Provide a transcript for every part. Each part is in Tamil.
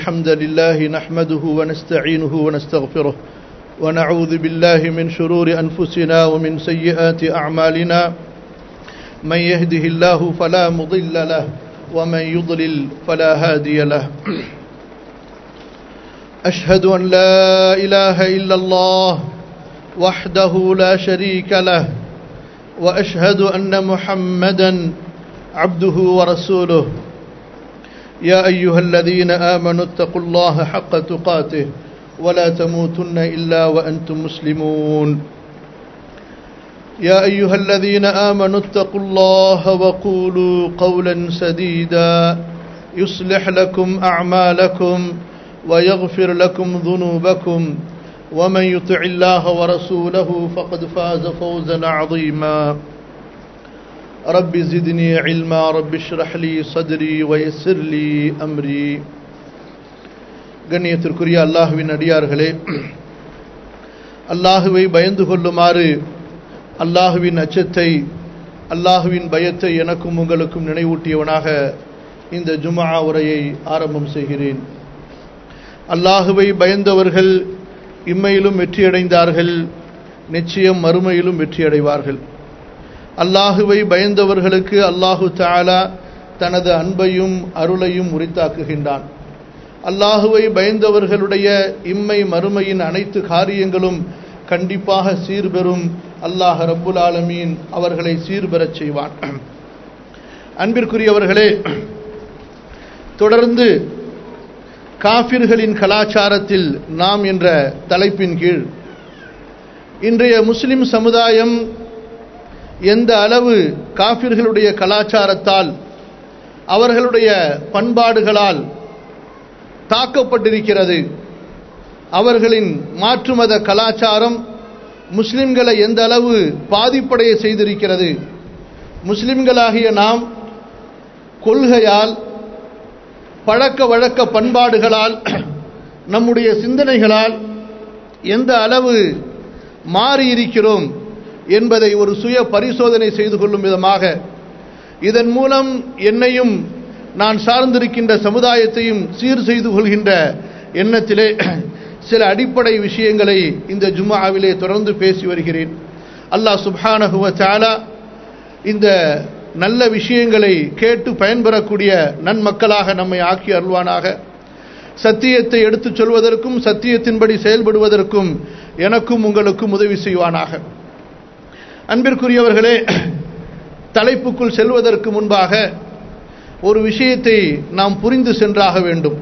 الحمد لله نحمده ونستعينه ونستغفره ونعوذ بالله من شرور أنفسنا ومن سيئات أعمالنا من يهده الله فلا مضل له ومن يضلل فلا هادي له أشهد أن لا إله إلا الله وحده لا شريك له وأشهد أن محمدا عبده ورسوله يا أيها الذين آمنوا اتقوا الله حق تقاته ولا تموتن إلا وأنتم مسلمون يا أيها الذين آمنوا اتقوا الله وقولوا قولا سديدا يصلح لكم أعمالكم ويغفر لكم ذنوبكم ومن يطع الله ورسوله فقد فاز فوزا عظيما رب زدني علما رب اشرح لي صدري ويسر لي أمري கண்ணியத்திற்குரிய அல்லாஹுவின் அடியார்களே அல்லாஹுவை பயந்து கொள்ளுமாறு அல்லாஹுவின் அச்சத்தை அல்லாஹுவின் பயத்தை எனக்கும் உங்களுக்கும் நினைவூட்டியவனாக இந்த ஜுமா உரையை ஆரம்பம் செய்கிறேன் அல்லாஹுவை பயந்தவர்கள் இம்மையிலும் வெற்றியடைந்தார்கள் நிச்சயம் மறுமையிலும் வெற்றியடைவார்கள் அல்லாஹுவை பயந்தவர்களுக்கு அல்லாஹு தாலா தனது அன்பையும் அருளையும் உரித்தாக்குகின்றான் அல்லாஹுவை பயந்தவர்களுடைய இம்மை மறுமையின் அனைத்து காரியங்களும் கண்டிப்பாக சீர்பெறும் அல்லாஹ் ரப்புல் ஆலமீன் அவர்களை சீர்பெறச் செய்வான் அன்பிற்குரியவர்களே தொடர்ந்து காபிர்களின் கலாச்சாரத்தில் நாம் என்ற தலைப்பின் கீழ் இன்றைய முஸ்லிம் சமுதாயம் எந்த அளவு காபிர்களுடைய கலாச்சாரத்தால் அவர்களுடைய பண்பாடுகளால் தாக்கப்பட்டிருக்கிறது அவர்களின் மாற்று மத கலாச்சாரம் முஸ்லிம்களை எந்த அளவு பாதிப்படைய செய்திருக்கிறது முஸ்லிம்களாகிய நாம் கொள்கையால் பழக்க வழக்க பண்பாடுகளால் நம்முடைய சிந்தனைகளால் எந்த அளவு மாறியிருக்கிறோம் என்பதை ஒரு சுய பரிசோதனை செய்து கொள்ளும் விதமாக இதன் மூலம் என்னையும் நான் சார்ந்திருக்கின்ற சமுதாயத்தையும் சீர் செய்து கொள்கின்ற எண்ணத்திலே சில அடிப்படை விஷயங்களை இந்த ஜும்மாவிலே தொடர்ந்து பேசி வருகிறேன் அல்லாஹ் சுப்ஹானஹுவ சாலா இந்த நல்ல விஷயங்களை கேட்டு பயன்பெறக்கூடிய நன்மக்களாக நம்மை ஆக்கி அருள்வானாக சத்தியத்தை எடுத்துச் சொல்வதற்கும் சத்தியத்தின்படி செயல்படுவதற்கும் எனக்கும் உங்களுக்கும் உதவி செய்வானாக அன்பிற்குரியவர்களே தலைப்புக்குள் செல்வதற்கு முன்பாக ஒரு விஷயத்தை நாம் புரிந்து சென்றாக வேண்டும்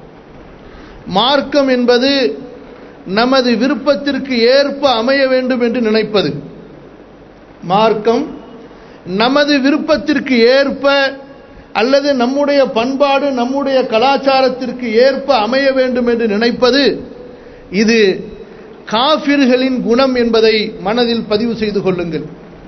மார்க்கம் என்பது நமது விருப்பத்திற்கு ஏற்ப அமைய வேண்டும் என்று நினைப்பது மார்க்கம் நமது விருப்பத்திற்கு ஏற்ப அல்லது நம்முடைய பண்பாடு நம்முடைய கலாச்சாரத்திற்கு ஏற்ப அமைய வேண்டும் என்று நினைப்பது இது காபிர்களின் குணம் என்பதை மனதில் பதிவு செய்து கொள்ளுங்கள்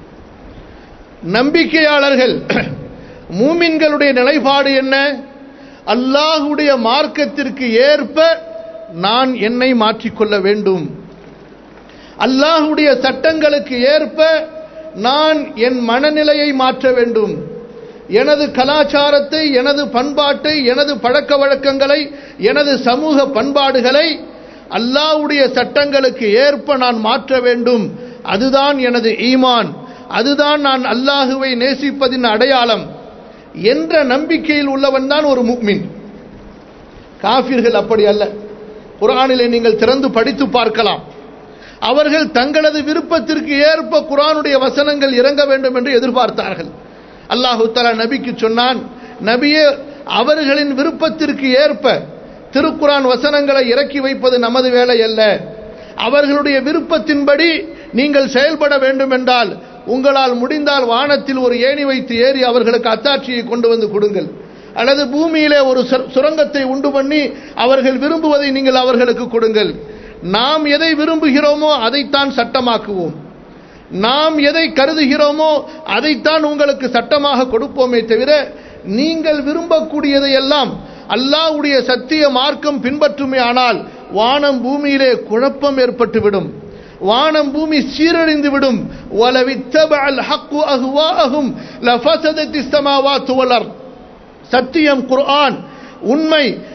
நம்பிக்கையாளர்கள் மூமின்களுடைய நிலைப்பாடு என்ன அல்லாஹுடைய மார்க்கத்திற்கு ஏற்ப நான் என்னை மாற்றிக்கொள்ள வேண்டும் அல்லாஹுடைய சட்டங்களுக்கு ஏற்ப நான் என் மனநிலையை மாற்ற வேண்டும் எனது கலாச்சாரத்தை எனது பண்பாட்டை எனது பழக்க வழக்கங்களை எனது சமூக பண்பாடுகளை அல்லாஹுடைய சட்டங்களுக்கு ஏற்ப நான் மாற்ற வேண்டும் அதுதான் எனது ஈமான் அதுதான் நான் அல்லாஹுவை நேசிப்பதின் அடையாளம் என்ற நம்பிக்கையில் உள்ளவன் தான் ஒரு முக்மின் காபிர்கள் அப்படி அல்ல குரானிலே நீங்கள் திறந்து படித்து பார்க்கலாம் அவர்கள் தங்களது விருப்பத்திற்கு ஏற்ப குரானுடைய வசனங்கள் இறங்க வேண்டும் என்று எதிர்பார்த்தார்கள் அல்லாஹு தலா நபிக்கு சொன்னான் நபியே அவர்களின் விருப்பத்திற்கு ஏற்ப திருக்குரான் வசனங்களை இறக்கி வைப்பது நமது வேலை அல்ல அவர்களுடைய விருப்பத்தின்படி நீங்கள் செயல்பட வேண்டும் என்றால் உங்களால் முடிந்தால் வானத்தில் ஒரு ஏணி வைத்து ஏறி அவர்களுக்கு அத்தாட்சியை கொண்டு வந்து கொடுங்கள் அல்லது பூமியிலே ஒரு சுரங்கத்தை உண்டு பண்ணி அவர்கள் விரும்புவதை நீங்கள் அவர்களுக்கு கொடுங்கள் நாம் எதை விரும்புகிறோமோ அதைத்தான் சட்டமாக்குவோம் நாம் எதை கருதுகிறோமோ அதைத்தான் உங்களுக்கு சட்டமாக கொடுப்போமே தவிர நீங்கள் விரும்பக்கூடியதை எல்லாம் அல்லாஹ்வுடைய சத்திய மார்க்கம் பின்பற்றுமே ஆனால் வானம் பூமியிலே குழப்பம் ஏற்பட்டுவிடும் வானம் பூமி சீரழிந்து விடும் வலவித்தபஅல் ஹக்கு அஹ்வாஅஹும் லஃபஸதத்திஸ் ஸமாவாத்து வல் அர்த் சத்தியம் குர்ஆன் உண்மை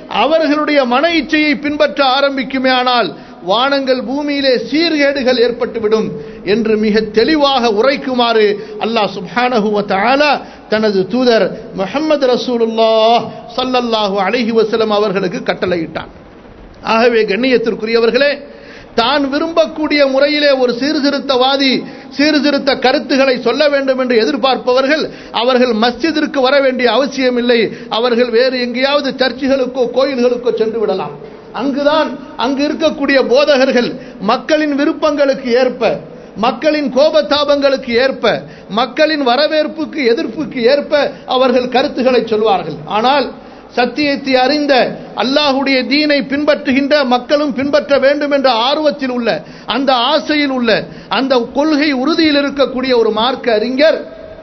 அவர்களுடைய மன இச்சையை பின்பற்ற ஆரம்பிக்குமே ஆனால் வானங்கள் பூமியிலே சீர்கேடுகள் ஏற்பட்டுவிடும் என்று மிக தெளிவாக உரைக்குமாறு அல்லாஹ் சுப்ஹானஹு வ தஆலா தனது தூதர் முஹம்மது ரசூலுல்லாஹ் ஸல்லல்லாஹு அலைஹி வஸல்லம் அவர்களுக்கு கட்டளையிட்டான் ஆகவே கண்ணியத்திற்குரியவர்களே தான் விரும்பக்கூடிய முறையிலே ஒரு சீர்திருத்தவாதி சீர்திருத்த கருத்துக்களை சொல்ல வேண்டும் என்று எதிர்பார்ப்பவர்கள் அவர்கள் மஸ்ஜிதிற்கு வர வேண்டிய அவசியம் இல்லை அவர்கள் வேறு எங்கேயாவது சர்ச்சுகளுக்கோ கோயில்களுக்கோ சென்று விடலாம் அங்குதான் அங்கு இருக்கக்கூடிய போதகர்கள் மக்களின் விருப்பங்களுக்கு ஏற்ப மக்களின் கோபதாபங்களுக்கு ஏற்ப மக்களின் வரவேற்புக்கு எதிர்ப்புக்கு ஏற்ப அவர்கள் கருத்துக்களை சொல்வார்கள் ஆனால் சத்தியத்தை அறிந்த அல்லாஹுடைய தீனை பின்பற்றுகின்ற மக்களும் பின்பற்ற வேண்டும் என்ற ஆர்வத்தில் உள்ள அந்த ஆசையில் உள்ள அந்த கொள்கை உறுதியில் இருக்கக்கூடிய ஒரு மார்க்க அறிஞர்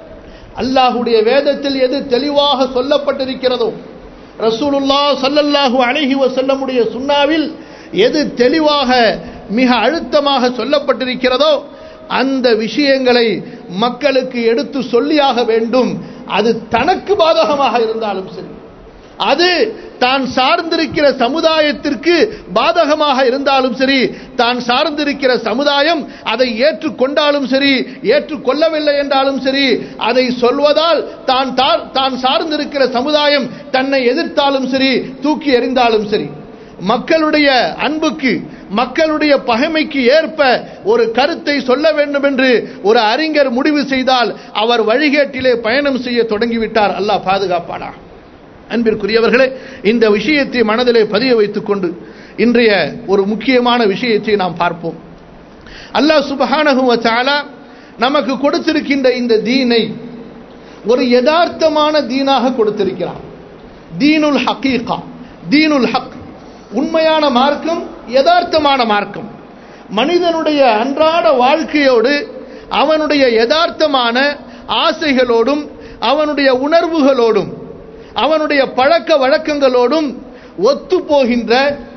அல்லாஹுடைய வேதத்தில் எது தெளிவாக சொல்லப்பட்டிருக்கிறதோ ரசூலுல்லா சல்லல்லாஹு அலைஹி வஸல்லமுடைய சுன்னாவில் எது தெளிவாக மிக அழுத்தமாக சொல்லப்பட்டிருக்கிறதோ அந்த விஷயங்களை மக்களுக்கு எடுத்து சொல்லியாக வேண்டும் அது தனக்கு பாதகமாக இருந்தாலும் சரி அது தான் சார்ந்திருக்கிற சமுதாயத்திற்கு பாதகமாக இருந்தாலும் சரி தான் சார்ந்திருக்கிற சமுதாயம் அதை ஏற்றுக்கொண்டாலும் சரி ஏற்றுக்கொள்ளவில்லை என்றாலும் சரி அதை சொல்வதால் தான் தான் சார்ந்திருக்கிற சமுதாயம் தன்னை எதிர்த்தாலும் சரி தூக்கி எறிந்தாலும் சரி மக்களுடைய அன்புக்கு மக்களுடைய பகைமைக்கு ஏற்ப ஒரு கருத்தை சொல்ல வேண்டும் என்று ஒரு அறிஞர் முடிவு செய்தால் அவர் வழிகேட்டிலே பயணம் செய்ய தொடங்கிவிட்டார் அல்லாஹ் பாதுகாப்பானா அன்பிற்குரியவர்களே இந்த விஷயத்தை மனதிலே பதிய வைத்துக் கொண்டு இன்றைய ஒரு முக்கியமான விஷயத்தை நாம் பார்ப்போம் அல்லாஹ் சுபஹானஹு வச்சாலா நமக்கு கொடுத்திருக்கின்ற இந்த தீனை ஒரு யதார்த்தமான தீனாக கொடுத்திருக்கிறார் தீனுல் ஹக்கீகா தீனுல் ஹக் உண்மையான மார்க்கம் யதார்த்தமான மார்க்கம் மனிதனுடைய அன்றாட வாழ்க்கையோடு அவனுடைய யதார்த்தமான ஆசைகளோடும் அவனுடைய உணர்வுகளோடும் அவனுடைய பழக்க வழக்கங்களோடும் ஒத்து போகின்ற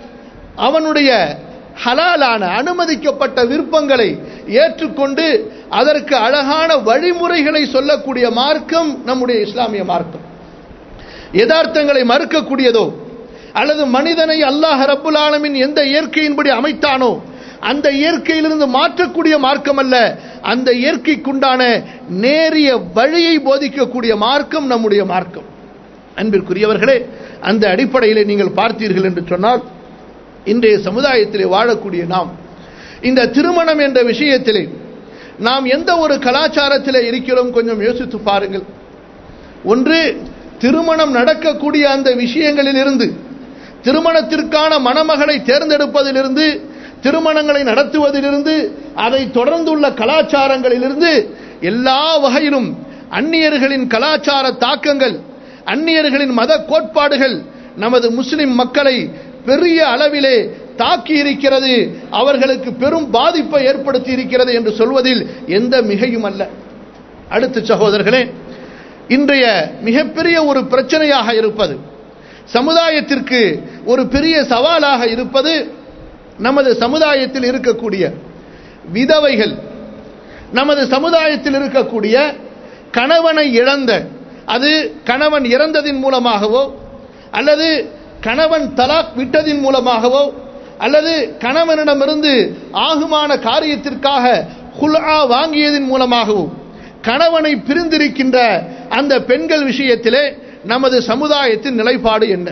அவனுடைய ஹலாலான அனுமதிக்கப்பட்ட விருப்பங்களை ஏற்றுக்கொண்டு அதற்கு அழகான வழிமுறைகளை சொல்லக்கூடிய மார்க்கம் நம்முடைய இஸ்லாமிய மார்க்கம் யதார்த்தங்களை மறுக்கக்கூடியதோ அல்லது மனிதனை அல்லாஹ் ரப்புல் ஆலமின் எந்த இயற்கையின்படி அமைத்தானோ அந்த இயற்கையிலிருந்து மாற்றக்கூடிய மார்க்கம் அல்ல அந்த இயற்கைக்குண்டான நேரிய வழியை போதிக்கக்கூடிய மார்க்கம் நம்முடைய மார்க்கம் அன்பிற்குரியவர்களே அந்த அடிப்படையிலே நீங்கள் பார்த்தீர்கள் என்று சொன்னால் இன்றைய சமுதாயத்திலே வாழக்கூடிய நாம் இந்த திருமணம் என்ற விஷயத்திலே நாம் எந்த ஒரு கலாச்சாரத்திலே இருக்கிறோம் கொஞ்சம் யோசித்து பாருங்கள் ஒன்று திருமணம் நடக்கக்கூடிய அந்த விஷயங்களிலிருந்து திருமணத்திற்கான மணமகளை தேர்ந்தெடுப்பதிலிருந்து திருமணங்களை நடத்துவதிலிருந்து அதை தொடர்ந்துள்ள கலாச்சாரங்களிலிருந்து எல்லா வகையிலும் அந்நியர்களின் கலாச்சார தாக்கங்கள் அந்நியர்களின் மத கோட்பாடுகள் நமது முஸ்லிம் மக்களை பெரிய அளவிலே தாக்கி இருக்கிறது அவர்களுக்கு பெரும் பாதிப்பை ஏற்படுத்தி இருக்கிறது என்று சொல்வதில் எந்த மிகையும் அல்ல அடுத்த சகோதரர்களே இன்றைய மிகப்பெரிய ஒரு பிரச்சனையாக இருப்பது சமுதாயத்திற்கு ஒரு பெரிய சவாலாக இருப்பது நமது சமுதாயத்தில் இருக்கக்கூடிய விதவைகள் நமது சமுதாயத்தில் இருக்கக்கூடிய கணவனை இழந்த அது கணவன் இறந்ததின் மூலமாகவோ அல்லது கணவன் தலாக் விட்டதின் மூலமாகவோ அல்லது கணவனிடமிருந்து ஆகுமான காரியத்திற்காக ஹுல்ஆ வாங்கியதின் மூலமாகவோ கணவனை பிரிந்திருக்கின்ற அந்த பெண்கள் விஷயத்திலே நமது சமுதாயத்தின் நிலைப்பாடு என்ன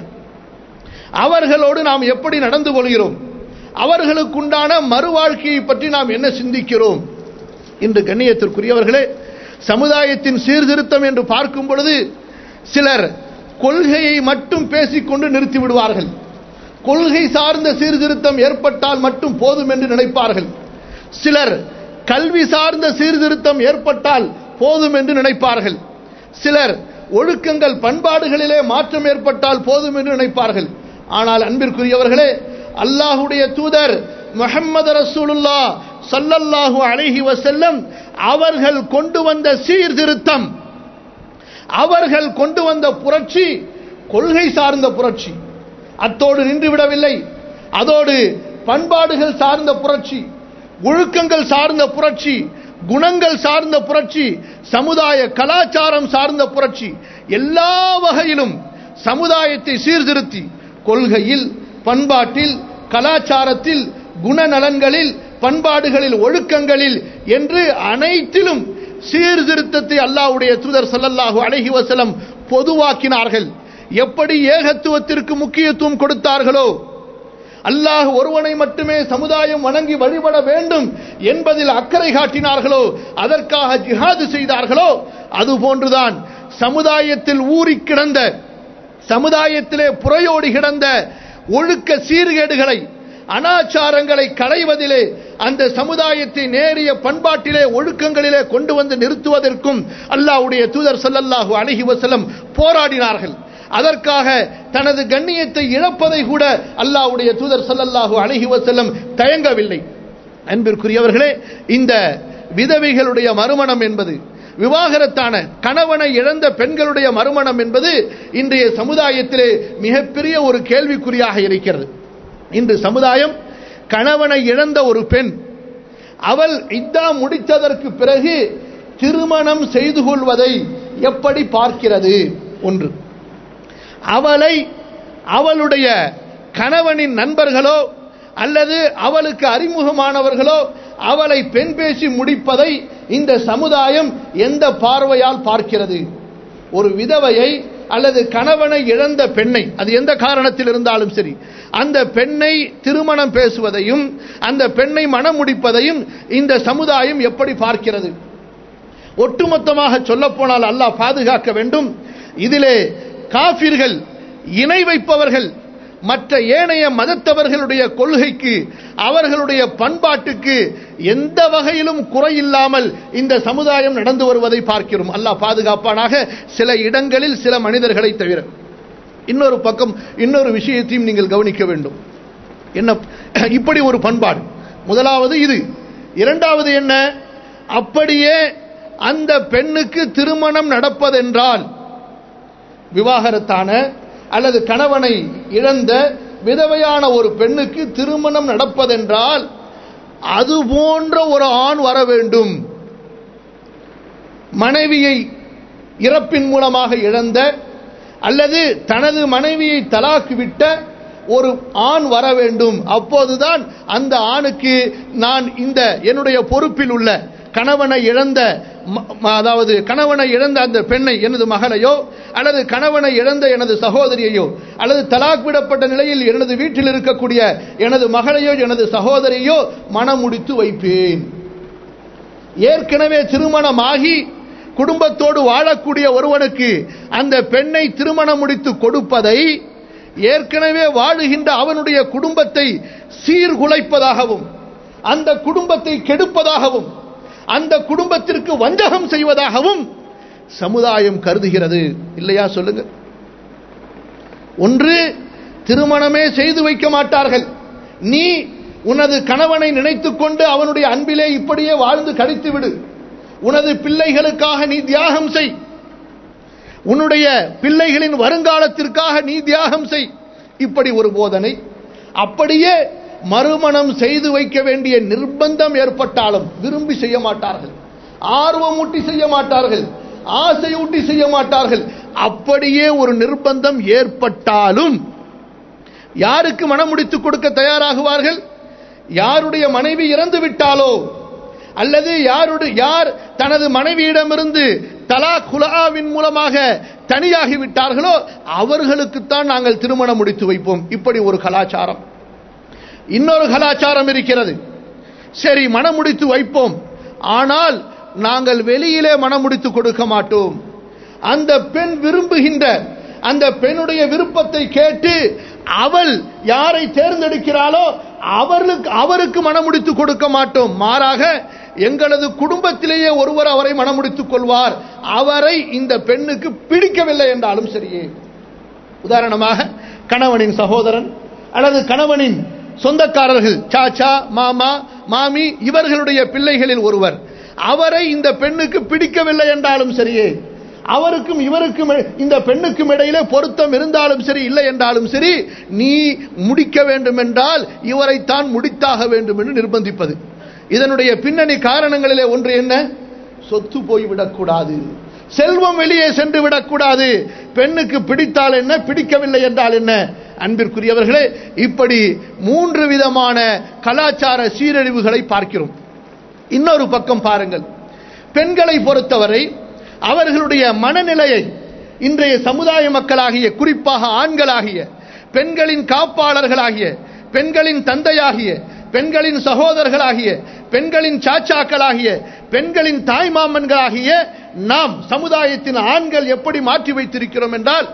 அவர்களோடு நாம் எப்படி நடந்து கொள்கிறோம் அவர்களுக்குண்டான மறுவாழ்க்கையை பற்றி நாம் என்ன சிந்திக்கிறோம் இன்று கண்ணியத்திற்குரியவர்களே சமுதாயத்தின் சீர்திருத்தம் என்று பார்க்கும் பொழுது சிலர் கொள்கையை மட்டும் பேசிக்கொண்டு நிறுத்தி விடுவார்கள் கொள்கை சார்ந்த சீர்திருத்தம் ஏற்பட்டால் மட்டும் போதும் என்று நினைப்பார்கள் சிலர் கல்வி சார்ந்த சீர்திருத்தம் ஏற்பட்டால் போதும் என்று நினைப்பார்கள் சிலர் ஒழுக்கங்கள் பண்பாடுகளிலே மாற்றம் ஏற்பட்டால் போதும் என்று நினைப்பார்கள் ஆனால் அன்பிற்குரியவர்களே அல்லாஹுடைய தூதர் முஹம்மது ரசூலுல்லா சல்லல்லாஹு அலைஹி வசல்லம் அவர்கள் கொண்டு வந்த சீர்திருத்தம் அவர்கள் கொண்டு வந்த புரட்சி கொள்கை சார்ந்த புரட்சி அத்தோடு நின்றுவிடவில்லை அதோடு பண்பாடுகள் சார்ந்த புரட்சி ஒழுக்கங்கள் சார்ந்த புரட்சி குணங்கள் சார்ந்த புரட்சி சமுதாய கலாச்சாரம் சார்ந்த புரட்சி எல்லா வகையிலும் சமுதாயத்தை சீர்திருத்தி கொள்கையில் பண்பாட்டில் கலாச்சாரத்தில் குணநலன்களில் பண்பாடுகளில் ஒழுக்கங்களில் என்று அனைத்திலும் சீர்திருத்தத்தை அல்லாஹ்வுடைய தூதர் ஸல்லல்லாஹு அலைஹி வஸல்லம் பொதுவாக்கினார்கள் எப்படி ஏகத்துவத்திற்கு முக்கியத்துவம் கொடுத்தார்களோ அல்லாஹ் ஒருவனை மட்டுமே சமுதாயம் வணங்கி வழிபட வேண்டும் என்பதில் அக்கறை காட்டினார்களோ அதற்காக ஜிஹாது செய்தார்களோ அதுபோன்றுதான் சமுதாயத்தில் ஊறி கிடந்த சமுதாயத்திலே புறையோடி கிடந்த ஒழுக்க சீர்கேடுகளை அனாச்சாரங்களை களைவதிலே அந்த சமுதாயத்தை நேரிய பண்பாட்டிலே ஒழுக்கங்களிலே கொண்டு வந்து நிறுத்துவதற்கும் அல்லாஹ்வுடைய தூதர் ஸல்லல்லாஹு அலைஹி வஸல்லம் போராடினார்கள் அதற்காக தனது கண்ணியத்தை இழப்பதை கூட அல்லாஹ்வுடைய தூதர் ஸல்லல்லாஹு அலைஹி வஸல்லம் தயங்கவில்லை அன்பிற்குரியவர்களே இந்த விதவைகளுடைய மறுமணம் என்பது விவாகரத்தான கணவனை இழந்த பெண்களுடைய மறுமணம் என்பது இன்றைய சமுதாயத்திலே மிகப்பெரிய ஒரு கேள்விக்குறியாக இருக்கிறது இன்று சமுதாயம் கணவனை இழந்த ஒரு பெண் அவள் இத்தா முடித்ததற்கு பிறகு திருமணம் செய்து கொள்வதை எப்படி பார்க்கிறது ஒன்று அவளை அவளுடைய கணவனின் நண்பர்களோ அல்லது அவளுக்கு அறிமுகமானவர்களோ அவளை பெண் பேசி முடிப்பதை இந்த சமுதாயம் எந்த பார்வையால் பார்க்கிறது ஒரு விதவையை அல்லது கணவனை இழந்த பெண்ணை அது எந்த காரணத்தில் இருந்தாலும் சரி அந்த பெண்ணை திருமணம் பேசுவதையும் அந்த பெண்ணை மனம் முடிப்பதையும் இந்த சமுதாயம் எப்படி பார்க்கிறது ஒட்டுமொத்தமாக சொல்லப்போனால் அல்லாஹ் பாதுகாக்க வேண்டும் இதிலே காபிர்கள் இணை வைப்பவர்கள் மற்ற ஏனைய மதத்தவர்களுடைய கொள்கைக்கு அவர்களுடைய பண்பாட்டுக்கு எந்த வகையிலும் குறையில்லாமல் இந்த சமுதாயம் நடந்து வருவதை பார்க்கிறோம் அல்லாஹ் பாதுகாப்பானாக சில இடங்களில் சில மனிதர்களை தவிர இன்னொரு பக்கம் இன்னொரு விஷயத்தையும் நீங்கள் கவனிக்க வேண்டும் என்ன இப்படி ஒரு பண்பாடு முதலாவது இது இரண்டாவது என்ன அப்படியே அந்த பெண்ணுக்கு திருமணம் நடப்பதென்றால் விவாகரத்தான அல்லது கணவனை இழந்த விதவையான ஒரு பெண்ணுக்கு திருமணம் நடப்பதென்றால் அது போன்ற ஒரு ஆண் வர வேண்டும் மனைவியை இறப்பின் மூலமாக இழந்த அல்லது தனது மனைவியை தலாக்கு விட்ட ஒரு ஆண் வர வேண்டும் அப்போதுதான் அந்த ஆணுக்கு நான் இந்த என்னுடைய பொறுப்பில் உள்ள கணவனை இழந்த அதாவது கணவனை இழந்த அந்த பெண்ணை எனது மகளையோ அல்லது கணவனை இழந்த எனது சகோதரியையோ அல்லது தலாக் விடப்பட்ட நிலையில் எனது வீட்டில் இருக்கக்கூடிய எனது மகளையோ எனது சகோதரியோ மனம் முடித்து வைப்பேன் ஏற்கனவே திருமணமாகி குடும்பத்தோடு வாழக்கூடிய ஒருவனுக்கு அந்த பெண்ணை திருமணம் முடித்து கொடுப்பதை ஏற்கனவே வாழுகின்ற அவனுடைய குடும்பத்தை சீர்குலைப்பதாகவும் அந்த குடும்பத்தை கெடுப்பதாகவும் அந்த குடும்பத்திற்கு வஞ்சகம் செய்வதாகவும் சமுதாயம் கருதுகிறது இல்லையா சொல்லுங்க ஒன்று திருமணமே செய்து வைக்க மாட்டார்கள் நீ உனது கணவனை நினைத்துக் கொண்டு அவனுடைய அன்பிலே இப்படியே வாழ்ந்து கழித்து விடு உனது பிள்ளைகளுக்காக நீ தியாகம் செய் உன்னுடைய பிள்ளைகளின் வருங்காலத்திற்காக நீ தியாகம் செய் இப்படி ஒரு போதனை அப்படியே மறுமணம் செய்து வைக்க வேண்டிய நிர்பந்தம் ஏற்பட்டாலும் விரும்பி செய்ய மாட்டார்கள் ஆர்வமூட்டி செய்ய மாட்டார்கள் ஆசையூட்டி செய்ய மாட்டார்கள் அப்படியே ஒரு நிர்பந்தம் ஏற்பட்டாலும் யாருக்கு மனம் முடித்து கொடுக்க தயாராகுவார்கள் யாருடைய மனைவி இறந்து விட்டாலோ அல்லது யாருடைய யார் தனது மனைவியிடமிருந்து தலா குலாவின் மூலமாக தனியாகி விட்டார்களோ அவர்களுக்குத்தான் நாங்கள் திருமணம் முடித்து வைப்போம் இப்படி ஒரு கலாச்சாரம் இன்னொரு கலாச்சாரம் இருக்கிறது சரி மனம் முடித்து வைப்போம் ஆனால் நாங்கள் வெளியிலே மனம் முடித்து கொடுக்க மாட்டோம் அந்த பெண் விரும்புகின்ற அந்த பெண்ணுடைய விருப்பத்தை கேட்டு அவள் யாரை தேர்ந்தெடுக்கிறாளோ அவர்களுக்கு அவருக்கு மனமுடித்து கொடுக்க மாட்டோம் மாறாக எங்களது குடும்பத்திலேயே ஒருவர் அவரை மனமுடித்துக் கொள்வார் அவரை இந்த பெண்ணுக்கு பிடிக்கவில்லை என்றாலும் சரியே உதாரணமாக கணவனின் சகோதரன் அல்லது கணவனின் சொந்தக்காரர்கள் சாச்சா மாமா மாமி இவர்களுடைய பிள்ளைகளில் ஒருவர் அவரை இந்த பெண்ணுக்கு பிடிக்கவில்லை என்றாலும் சரியே அவருக்கும் இவருக்கும் இந்த பெண்ணுக்கும் இடையிலே பொருத்தம் இருந்தாலும் சரி இல்லை என்றாலும் சரி நீ முடிக்க வேண்டும் என்றால் இவரைத்தான் முடித்தாக வேண்டும் என்று நிர்பந்திப்பது இதனுடைய பின்னணி காரணங்களிலே ஒன்று என்ன சொத்து போய்விடக்கூடாது செல்வம் வெளியே சென்று விடக்கூடாது பெண்ணுக்கு பிடித்தால் என்ன பிடிக்கவில்லை என்றால் என்ன அன்பிற்குரியவர்களே இப்படி மூன்று விதமான கலாச்சார சீரழிவுகளை பார்க்கிறோம் இன்னொரு பக்கம் பாருங்கள் பெண்களை பொறுத்தவரை அவர்களுடைய மனநிலையை இன்றைய சமுதாய மக்களாகிய குறிப்பாக ஆண்களாகிய பெண்களின் காப்பாளர்களாகிய பெண்களின் தந்தையாகிய பெண்களின் சகோதரர்களாகிய பெண்களின் சாச்சாக்களாகிய பெண்களின் தாய்மாமன்களாகிய நாம் சமுதாயத்தின் ஆண்கள் எப்படி மாற்றி வைத்திருக்கிறோம் என்றால்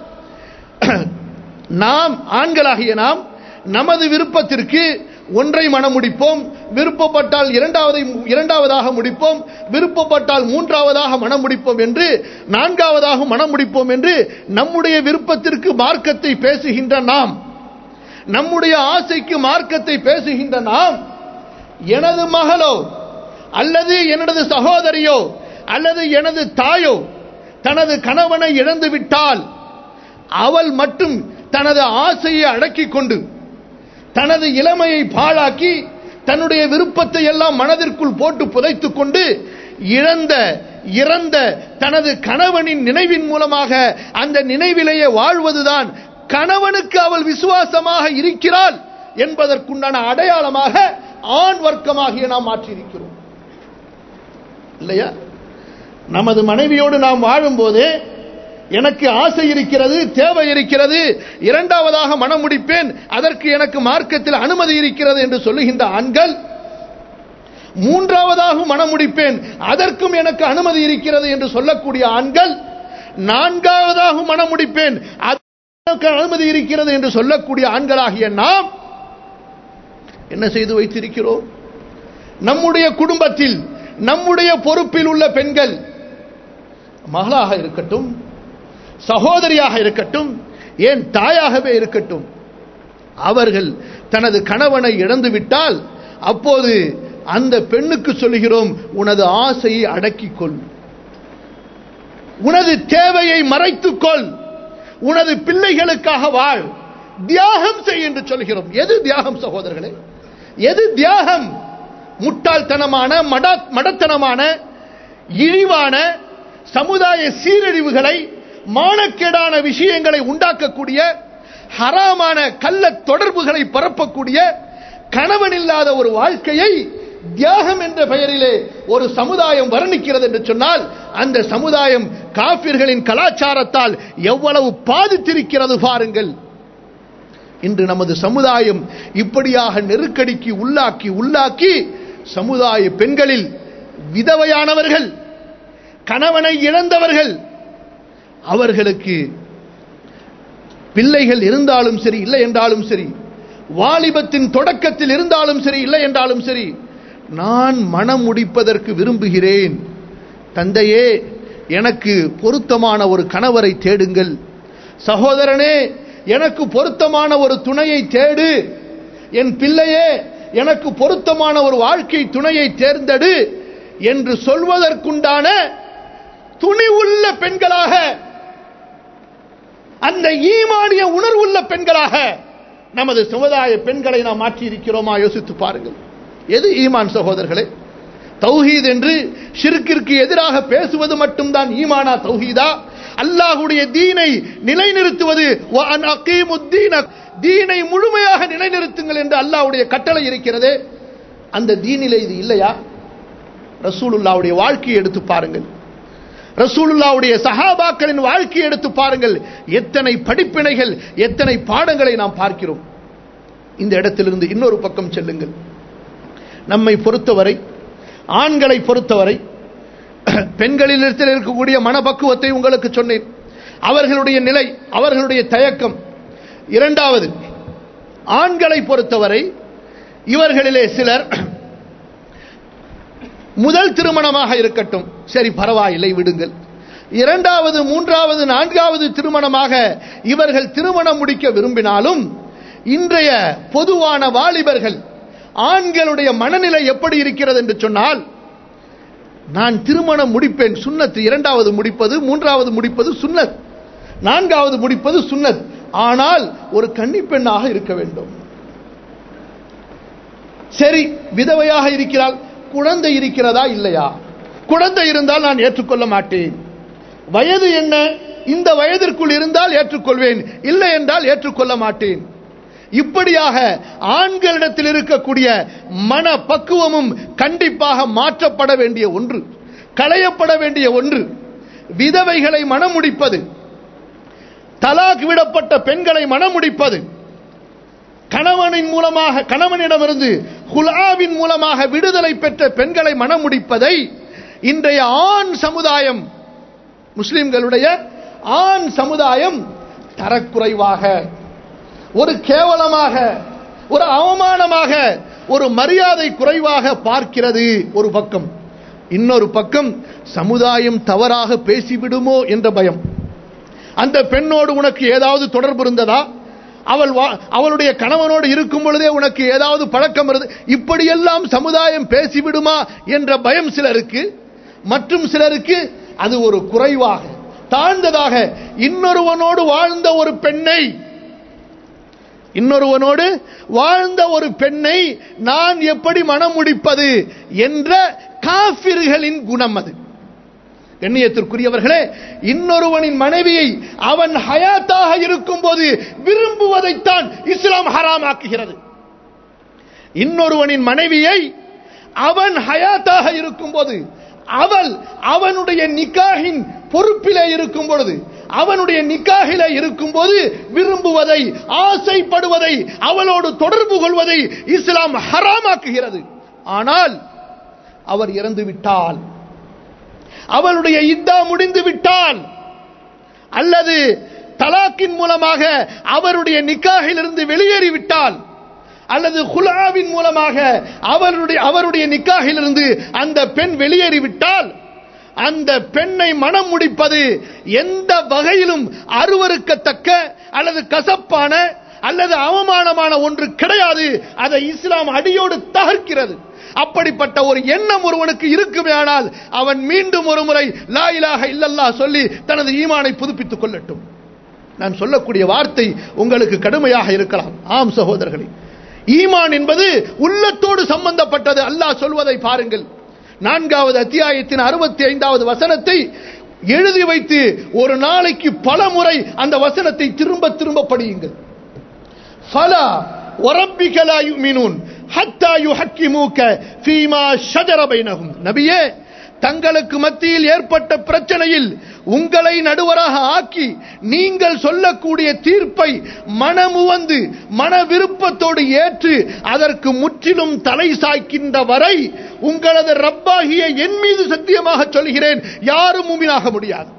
நாம் ஆண்களாகிய நாம் நமது விருப்பத்திற்கு ஒன்றை மனம் முடிப்போம் விருப்பப்பட்டால் இரண்டாவதை இரண்டாவதாக முடிப்போம் விருப்பப்பட்டால் மூன்றாவதாக மனம் முடிப்போம் என்று நான்காவதாக மனம் முடிப்போம் என்று நம்முடைய விருப்பத்திற்கு மார்க்கத்தை பேசுகின்ற நாம் நம்முடைய ஆசைக்கு மார்க்கத்தை பேசுகின்ற நாம் எனது மகளோ அல்லது எனது சகோதரியோ அல்லது எனது தாயோ தனது கணவனை இழந்து விட்டால் அவள் மட்டும் தனது ஆசையை அடக்கிக் கொண்டு தனது இளமையை பாழாக்கி தன்னுடைய விருப்பத்தை எல்லாம் மனதிற்குள் போட்டு புதைத்துக் கொண்டு இழந்த இறந்த தனது கணவனின் நினைவின் மூலமாக அந்த நினைவிலேயே வாழ்வதுதான் கணவனுக்கு அவள் விசுவாசமாக இருக்கிறாள் என்பதற்குண்டான அடையாளமாக ஆண் வர்க்கமாகிய நாம் மாற்றியிருக்கிறோம் இல்லையா நமது மனைவியோடு நாம் வாழும்போது எனக்கு ஆசை இருக்கிறது தேவை இருக்கிறது இரண்டாவதாக மனம் முடிப்பேன் அதற்கு எனக்கு மார்க்கத்தில் அனுமதி இருக்கிறது என்று சொல்லுகின்ற ஆண்கள் மூன்றாவதாக மனம் முடிப்பேன் அதற்கும் எனக்கு அனுமதி இருக்கிறது என்று சொல்லக்கூடிய ஆண்கள் நான்காவதாக மனம் முடிப்பேன் அதற்கு அனுமதி இருக்கிறது என்று சொல்லக்கூடிய ஆண்களாகிய நாம் என்ன செய்து வைத்திருக்கிறோம் நம்முடைய குடும்பத்தில் நம்முடைய பொறுப்பில் உள்ள பெண்கள் மகளாக இருக்கட்டும் சகோதரியாக இருக்கட்டும் ஏன் தாயாகவே இருக்கட்டும் அவர்கள் தனது கணவனை இழந்து விட்டால் அப்போது அந்த பெண்ணுக்கு சொல்லுகிறோம் உனது ஆசையை அடக்கிக் கொள் உனது தேவையை மறைத்துக்கொள் உனது பிள்ளைகளுக்காக வாழ் தியாகம் செய் என்று சொல்கிறோம் எது தியாகம் சகோதரர்களே எது தியாகம் முட்டாள்தனமான மட மடத்தனமான இழிவான சமுதாய சீரழிவுகளை மானக்கேடான விஷயங்களை உண்டாக்கக்கூடிய ஹராமான கள்ள தொடர்புகளை பரப்பக்கூடிய கணவன் இல்லாத ஒரு வாழ்க்கையை தியாகம் என்ற பெயரிலே ஒரு சமுதாயம் வர்ணிக்கிறது என்று சொன்னால் அந்த சமுதாயம் காபிர்களின் கலாச்சாரத்தால் எவ்வளவு பாதித்திருக்கிறது பாருங்கள் இன்று நமது சமுதாயம் இப்படியாக நெருக்கடிக்கு உள்ளாக்கி உள்ளாக்கி சமுதாய பெண்களில் விதவையானவர்கள் கணவனை இழந்தவர்கள் அவர்களுக்கு பிள்ளைகள் இருந்தாலும் சரி இல்லை என்றாலும் சரி வாலிபத்தின் தொடக்கத்தில் இருந்தாலும் சரி இல்லை என்றாலும் சரி நான் மனம் முடிப்பதற்கு விரும்புகிறேன் தந்தையே எனக்கு பொருத்தமான ஒரு கணவரை தேடுங்கள் சகோதரனே எனக்கு பொருத்தமான ஒரு துணையை தேடு என் பிள்ளையே எனக்கு பொருத்தமான ஒரு வாழ்க்கை துணையை தேர்ந்தெடு என்று சொல்வதற்குண்டான துணிவுள்ள பெண்களாக அந்த ஈமானிய உணர்வுள்ள பெண்களாக நமது சமுதாய பெண்களை நாம் மாற்றி இருக்கிறோமா யோசித்து பாருங்கள் எது ஈமான் சகோதரர்களே தௌஹீத் என்று ஷிர்கிற்கு எதிராக பேசுவது மட்டும்தான் ஈமானா தௌஹீதா அல்லாஹுடைய தீனை நிலைநிறுத்துவது தீனை முழுமையாக நிலைநிறுத்துங்கள் என்று அல்லாஹ்வுடைய கட்டளை இருக்கிறது அந்த தீனிலே இது இல்லையா ரசூலுல்லாவுடைய வாழ்க்கையை எடுத்து பாருங்கள் ரசூலுல்லாவுடைய சஹாபாக்களின் வாழ்க்கையை எடுத்து பாருங்கள் எத்தனை படிப்பினைகள் எத்தனை பாடங்களை நாம் பார்க்கிறோம் இந்த இடத்திலிருந்து இன்னொரு பக்கம் செல்லுங்கள் நம்மை பொறுத்தவரை ஆண்களை பொறுத்தவரை பெண்களிடத்தில் இருக்கக்கூடிய மனப்பக்குவத்தை உங்களுக்கு சொன்னேன் அவர்களுடைய நிலை அவர்களுடைய தயக்கம் இரண்டாவது ஆண்களை பொறுத்தவரை இவர்களிலே சிலர் முதல் திருமணமாக இருக்கட்டும் சரி பரவாயில்லை விடுங்கள் இரண்டாவது மூன்றாவது நான்காவது திருமணமாக இவர்கள் திருமணம் முடிக்க விரும்பினாலும் இன்றைய பொதுவான வாலிபர்கள் ஆண்களுடைய மனநிலை எப்படி இருக்கிறது என்று சொன்னால் நான் திருமணம் முடிப்பேன் சுன்னத் இரண்டாவது முடிப்பது மூன்றாவது முடிப்பது சுன்னத் நான்காவது முடிப்பது சுன்னத் ஆனால் ஒரு கன்னி பெண்ணாக இருக்க வேண்டும் சரி விதவையாக இருக்கிறாள் குழந்தை இருக்கிறதா இல்லையா குழந்தை இருந்தால் நான் ஏற்றுக்கொள்ள மாட்டேன் வயது என்ன இந்த வயதிற்குள் இருந்தால் ஏற்றுக்கொள்வேன் இல்லை என்றால் ஏற்றுக்கொள்ள மாட்டேன் இப்படியாக ஆண்களிடத்தில் இருக்கக்கூடிய மன பக்குவமும் கண்டிப்பாக மாற்றப்பட வேண்டிய ஒன்று களையப்பட வேண்டிய ஒன்று விதவைகளை மணமுடிப்பது தலாக் விடப்பட்ட பெண்களை மணமுடிப்பது கணவனின் மூலமாக கணவனிடமிருந்து ஹுலாவின் மூலமாக விடுதலை பெற்ற பெண்களை மணமுடிப்பதை இன்றைய ஆண் சமுதாயம் முஸ்லிம்களுடைய ஆண் சமுதாயம் தரக்குறைவாக ஒரு கேவலமாக ஒரு அவமானமாக ஒரு மரியாதை குறைவாக பார்க்கிறது ஒரு பக்கம் இன்னொரு பக்கம் சமுதாயம் தவறாக பேசிவிடுமோ என்ற பயம் அந்த பெண்ணோடு உனக்கு ஏதாவது தொடர்பு இருந்ததா அவள் அவளுடைய கணவனோடு இருக்கும் பொழுதே உனக்கு ஏதாவது பழக்கம் இருந்து இப்படியெல்லாம் சமுதாயம் பேசிவிடுமா என்ற பயம் சிலருக்கு மற்றும் சிலருக்கு அது ஒரு குறைவாக தாழ்ந்ததாக இன்னொருவனோடு வாழ்ந்த ஒரு பெண்ணை இன்னொருவனோடு வாழ்ந்த ஒரு பெண்ணை நான் எப்படி மனம் முடிப்பது என்ற காபிர்களின் குணம் அது கண்ணியத்திற்குரியவர்களே இன்னொருவனின் மனைவியை அவன் ஹயாத்தாக இருக்கும் போது விரும்புவதைத்தான் இஸ்லாம் ஹராமாக்குகிறது இன்னொருவனின் மனைவியை அவன் ஹயாத்தாக இருக்கும் போது அவள் அவனுடைய நிக்காகின் பொறுப்பிலே இருக்கும் பொழுது அவனுடைய நிக்காகில இருக்கும் போது விரும்புவதை ஆசைப்படுவதை அவளோடு தொடர்பு கொள்வதை இஸ்லாம் ஹராமாக்குகிறது ஆனால் அவர் இறந்து விட்டால் அவளுடைய இத்தா முடிந்து விட்டால் அல்லது தலாக்கின் மூலமாக அவருடைய நிக்காகிலிருந்து வெளியேறிவிட்டால் அல்லது ஹுலாவின் மூலமாக அவருடைய அவருடைய நிக்காகிலிருந்து அந்த பெண் வெளியேறிவிட்டால் அந்த பெண்ணை மனம் முடிப்பது எந்த வகையிலும் அருவருக்கத்தக்க அல்லது கசப்பான அல்லது அவமானமான ஒன்று கிடையாது அதை இஸ்லாம் அடியோடு தகர்க்கிறது அப்படிப்பட்ட ஒரு எண்ணம் ஒருவனுக்கு இருக்குமேயானால் அவன் மீண்டும் ஒரு முறை லா இலாஹ இல்லல்லா சொல்லி தனது ஈமானை புதுப்பித்துக் கொள்ளட்டும் நான் சொல்லக்கூடிய வார்த்தை உங்களுக்கு கடுமையாக இருக்கலாம் ஆம் சகோதரர்களே ஈமான் என்பது உள்ளத்தோடு சம்பந்தப்பட்டது அல்லாஹ் சொல்வதை பாருங்கள் நான்காவது அத்தியாயத்தின் அறுபத்தி ஐந்தாவது வசனத்தை எழுதி வைத்து ஒரு நாளைக்கு பல முறை அந்த வசனத்தை திரும்ப திரும்ப படியுங்கள் ஃபலா وربك لا يؤمنون حتى يحكموك فيما شجر بينهم நபியே தங்களுக்கு மத்தியில் ஏற்பட்ட பிரச்சனையில் உங்களை நடுவராக ஆக்கி நீங்கள் சொல்லக்கூடிய தீர்ப்பை மனமுவந்து மன விருப்பத்தோடு ஏற்று அதற்கு முற்றிலும் தலை சாய்க்கின்ற வரை உங்களது ரப்பாகிய என் மீது சத்தியமாக சொல்கிறேன் யாரும் மூமினாக முடியாது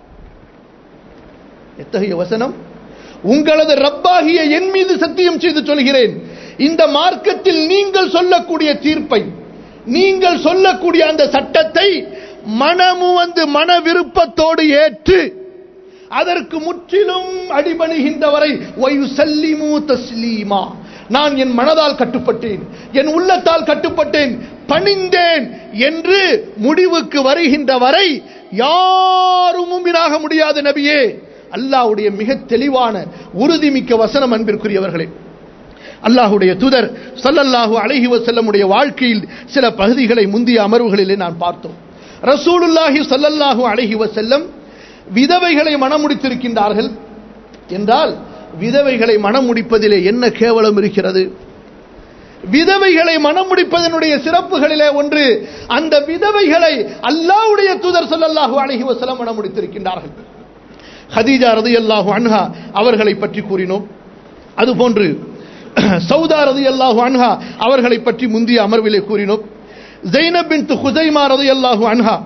எத்தகைய வசனம் உங்களது ரப்பாகிய என் மீது சத்தியம் செய்து சொல்கிறேன் இந்த மார்க்கத்தில் நீங்கள் சொல்லக்கூடிய தீர்ப்பை நீங்கள் சொல்லக்கூடிய அந்த சட்டத்தை மனமு வந்து மன விருப்பத்தோடு ஏற்று அதற்கு முற்றிலும் அடிபணிகின்றவரை சல்லிமு தஸ்லீமா நான் என் மனதால் கட்டுப்பட்டேன் என் உள்ளத்தால் கட்டுப்பட்டேன் பணிந்தேன் என்று முடிவுக்கு வருகின்ற வரை யாரும் மும்பினாக முடியாது நபியே அல்லாஹ்வுடைய மிக தெளிவான உறுதிமிக்க வசனம் அன்பிற்குரியவர்களே அல்லாஹுடைய தூதர் சல்லல்லாஹு அலைஹி வஸல்லமுடைய வாழ்க்கையில் சில பகுதிகளை முந்திய அமர்வுகளிலே நான் பார்த்தோம் ரசூலுல்லாஹி சல்லல்லாஹு அலைஹி வஸல்லம் விதவைகளை மணமுடித்திருக்கின்றார்கள் என்றால் விதவைகளை மணமுடிப்பதிலே என்ன கேவலம் இருக்கிறது விதவைகளை மணமுடிப்பதனுடைய சிறப்புகளிலே ஒன்று அந்த விதவைகளை அல்லாஹ்வுடைய தூதர் சல்லல்லாஹு அலைஹி வஸல்லம் மணமுடித்திருக்கின்றார்கள் ஹதீஜா ரதியல்லாஹு அன்ஹா அவர்களை பற்றி கூறினோம் அதுபோன்று சௌதா ரதியல்லாஹு அன்ஹா அவர்களை பற்றி முந்திய அமர்விலே கூறினோம் ஜெய்னப் பின் ஹுசைமா ரதியல்லாஹு அன்ஹா